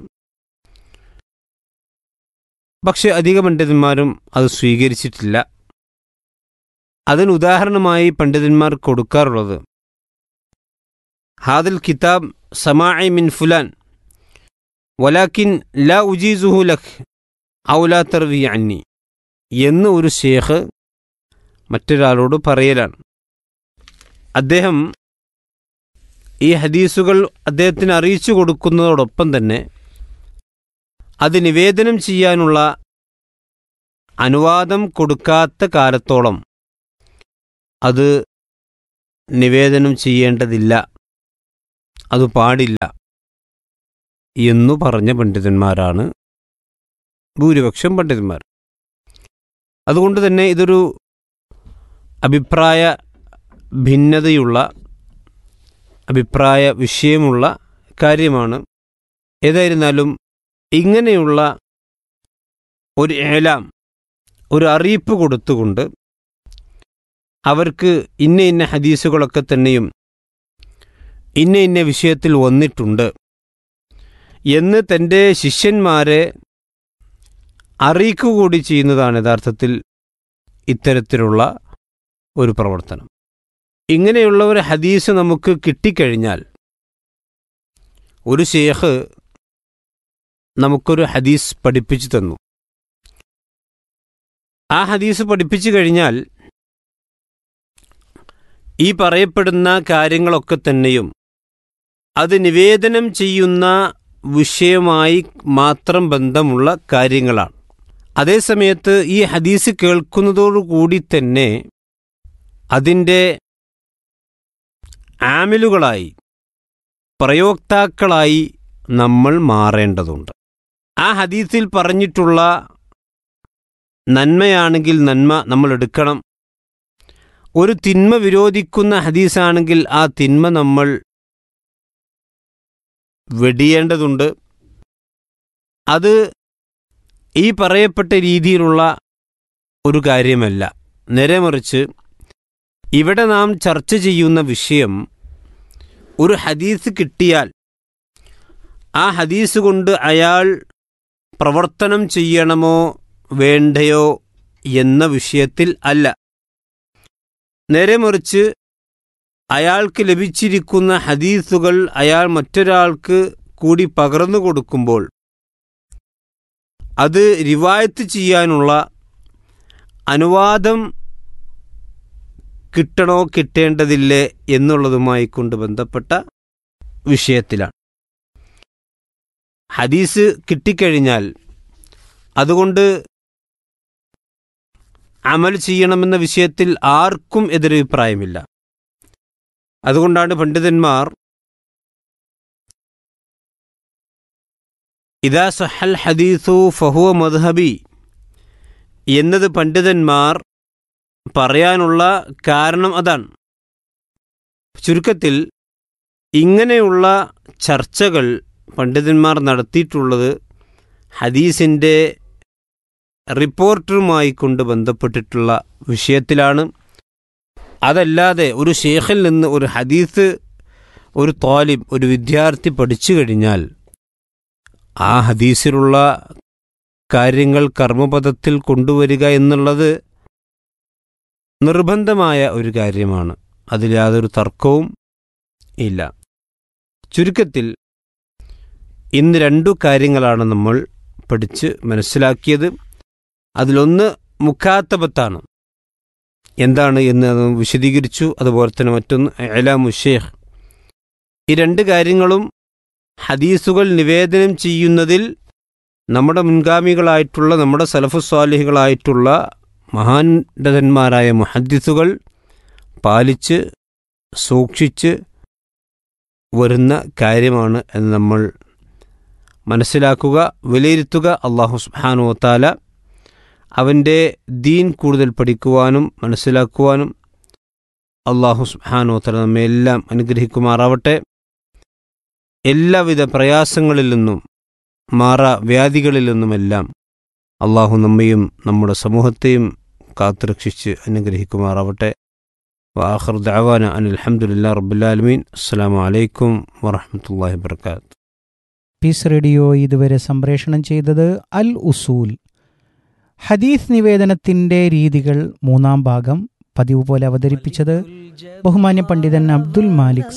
പക്ഷെ അധിക പണ്ഡിതന്മാരും അത് സ്വീകരിച്ചിട്ടില്ല അതിന് ഉദാഹരണമായി പണ്ഡിതന്മാർ കൊടുക്കാറുള്ളത് ഹാദൽ കിതാബ് സമാഇ മിൻ ഫുലാൻ വലാക്കിൻ ലാ ഉജീസുഹു ലഖ് ഔലാ തർവി അന്നി എന്ന് ഒരു ഷേഖ് മറ്റൊരാളോട് പറയലാണ് അദ്ദേഹം ഈ ഹദീസുകൾ അദ്ദേഹത്തിന് അറിയിച്ചു കൊടുക്കുന്നതോടൊപ്പം തന്നെ അത് നിവേദനം ചെയ്യാനുള്ള അനുവാദം കൊടുക്കാത്ത കാലത്തോളം അത് നിവേദനം ചെയ്യേണ്ടതില്ല അത് പാടില്ല എന്നു പറഞ്ഞ പണ്ഡിതന്മാരാണ് ഭൂരിപക്ഷം പണ്ഡിതന്മാർ അതുകൊണ്ട് തന്നെ ഇതൊരു അഭിപ്രായ ഭിന്നതയുള്ള അഭിപ്രായ വിഷയമുള്ള കാര്യമാണ് ഏതായിരുന്നാലും ഇങ്ങനെയുള്ള ഒരു ഏലാം ഒരു അറിയിപ്പ് കൊടുത്തുകൊണ്ട് അവർക്ക് ഇന്ന ഇന്ന ഹദീസുകളൊക്കെ തന്നെയും ഇന്ന ഇന്ന വിഷയത്തിൽ വന്നിട്ടുണ്ട് എന്ന് തൻ്റെ ശിഷ്യന്മാരെ അറിയിക്കുക കൂടി ചെയ്യുന്നതാണ് യഥാർത്ഥത്തിൽ ഇത്തരത്തിലുള്ള ഒരു പ്രവർത്തനം ഇങ്ങനെയുള്ള ഒരു ഹദീസ് നമുക്ക് കിട്ടിക്കഴിഞ്ഞാൽ ഒരു ഷേഖ് നമുക്കൊരു ഹദീസ് പഠിപ്പിച്ചു തന്നു ആ ഹദീസ് പഠിപ്പിച്ചു കഴിഞ്ഞാൽ ഈ പറയപ്പെടുന്ന കാര്യങ്ങളൊക്കെ തന്നെയും അത് നിവേദനം ചെയ്യുന്ന വിഷയമായി മാത്രം ബന്ധമുള്ള കാര്യങ്ങളാണ് അതേസമയത്ത് ഈ ഹദീസ് കേൾക്കുന്നതോടുകൂടി തന്നെ അതിൻ്റെ ആമിലുകളായി പ്രയോക്താക്കളായി നമ്മൾ മാറേണ്ടതുണ്ട് ആ ഹദീസിൽ പറഞ്ഞിട്ടുള്ള നന്മയാണെങ്കിൽ നന്മ നമ്മൾ എടുക്കണം ഒരു തിന്മ വിരോധിക്കുന്ന ഹദീസാണെങ്കിൽ ആ തിന്മ നമ്മൾ വെടിയേണ്ടതുണ്ട് അത് ഈ പറയപ്പെട്ട രീതിയിലുള്ള ഒരു കാര്യമല്ല നേരെ മറിച്ച് ഇവിടെ നാം ചർച്ച ചെയ്യുന്ന വിഷയം ഒരു ഹദീസ് കിട്ടിയാൽ ആ ഹദീസ് കൊണ്ട് അയാൾ പ്രവർത്തനം ചെയ്യണമോ വേണ്ടയോ എന്ന വിഷയത്തിൽ അല്ല നേരെ മറിച്ച് അയാൾക്ക് ലഭിച്ചിരിക്കുന്ന ഹദീസുകൾ അയാൾ മറ്റൊരാൾക്ക് കൂടി പകർന്നു കൊടുക്കുമ്പോൾ അത് റിവായത്ത് ചെയ്യാനുള്ള അനുവാദം കിട്ടണോ കിട്ടേണ്ടതില്ലേ എന്നുള്ളതുമായി കൊണ്ട് ബന്ധപ്പെട്ട വിഷയത്തിലാണ് ഹദീസ് കിട്ടിക്കഴിഞ്ഞാൽ അതുകൊണ്ട് അമൽ ചെയ്യണമെന്ന വിഷയത്തിൽ ആർക്കും എതിരഭിപ്രായമില്ല അതുകൊണ്ടാണ് പണ്ഡിതന്മാർ ഇതാ സഹൽ ഹദീസു ഫഹുവ മദ്ഹബി എന്നത് പണ്ഡിതന്മാർ പറയാനുള്ള കാരണം അതാണ് ചുരുക്കത്തിൽ ഇങ്ങനെയുള്ള ചർച്ചകൾ പണ്ഡിതന്മാർ നടത്തിയിട്ടുള്ളത് ഹദീസിൻ്റെ റിപ്പോർട്ടറുമായി കൊണ്ട് ബന്ധപ്പെട്ടിട്ടുള്ള വിഷയത്തിലാണ് അതല്ലാതെ ഒരു ഷേഖിൽ നിന്ന് ഒരു ഹദീസ് ഒരു തോലിബ് ഒരു വിദ്യാർത്ഥി പഠിച്ചു കഴിഞ്ഞാൽ ആ ഹദീസിലുള്ള കാര്യങ്ങൾ കർമ്മപദത്തിൽ കൊണ്ടുവരിക എന്നുള്ളത് നിർബന്ധമായ ഒരു കാര്യമാണ് അതിൽ യാതൊരു തർക്കവും ഇല്ല ചുരുക്കത്തിൽ ഇന്ന് രണ്ടു കാര്യങ്ങളാണ് നമ്മൾ പഠിച്ച് മനസ്സിലാക്കിയത് അതിലൊന്ന് മുഖാത്തബത്താണ് എന്താണ് എന്ന് അത് വിശദീകരിച്ചു അതുപോലെ തന്നെ മറ്റൊന്ന് എലാമു ഷേഖ് ഈ രണ്ട് കാര്യങ്ങളും ഹദീസുകൾ നിവേദനം ചെയ്യുന്നതിൽ നമ്മുടെ മുൻഗാമികളായിട്ടുള്ള നമ്മുടെ സലഫുസ്വാലിഹികളായിട്ടുള്ള മഹാൻഡതന്മാരായ മുഹദ്ദിസുകൾ പാലിച്ച് സൂക്ഷിച്ച് വരുന്ന കാര്യമാണ് എന്ന് നമ്മൾ മനസ്സിലാക്കുക വിലയിരുത്തുക അള്ളാഹു സുബ്ഹാനു വത്താല അവൻ്റെ ദീൻ കൂടുതൽ പഠിക്കുവാനും മനസ്സിലാക്കുവാനും അള്ളാഹു സുബ്ഹാനു വത്താല നമ്മെ എല്ലാം അനുഗ്രഹിക്കുമാറാവട്ടെ എല്ലാവിധ പ്രയാസങ്ങളിൽ നിന്നും മാറ വ്യാധികളിൽ നിന്നുമെല്ലാം അള്ളാഹു നമ്മയും നമ്മുടെ സമൂഹത്തെയും കാത്തുരക്ഷിച്ച് അനുഗ്രഹിക്കുമാറാവട്ടെ വാഹർ ദഅവാന അനിൽ അൽഹംദുലില്ലാ റബ്ബുലാലമീൻ അസ്സലാമു അലൈക്കും വറഹ്മത്തുള്ളാഹി വബർക്കാത്തു പീസ് റേഡിയോ ഇതുവരെ സംപ്രേഷണം ചെയ്തത് അൽ ഉസൂൽ ഹദീസ് നിവേദനത്തിന്റെ രീതികൾ മൂന്നാം ഭാഗം പതിവ് പോലെ അവതരിപ്പിച്ചത് ബഹുമാന്യ പണ്ഡിതൻ അബ്ദുൽ മാലിക്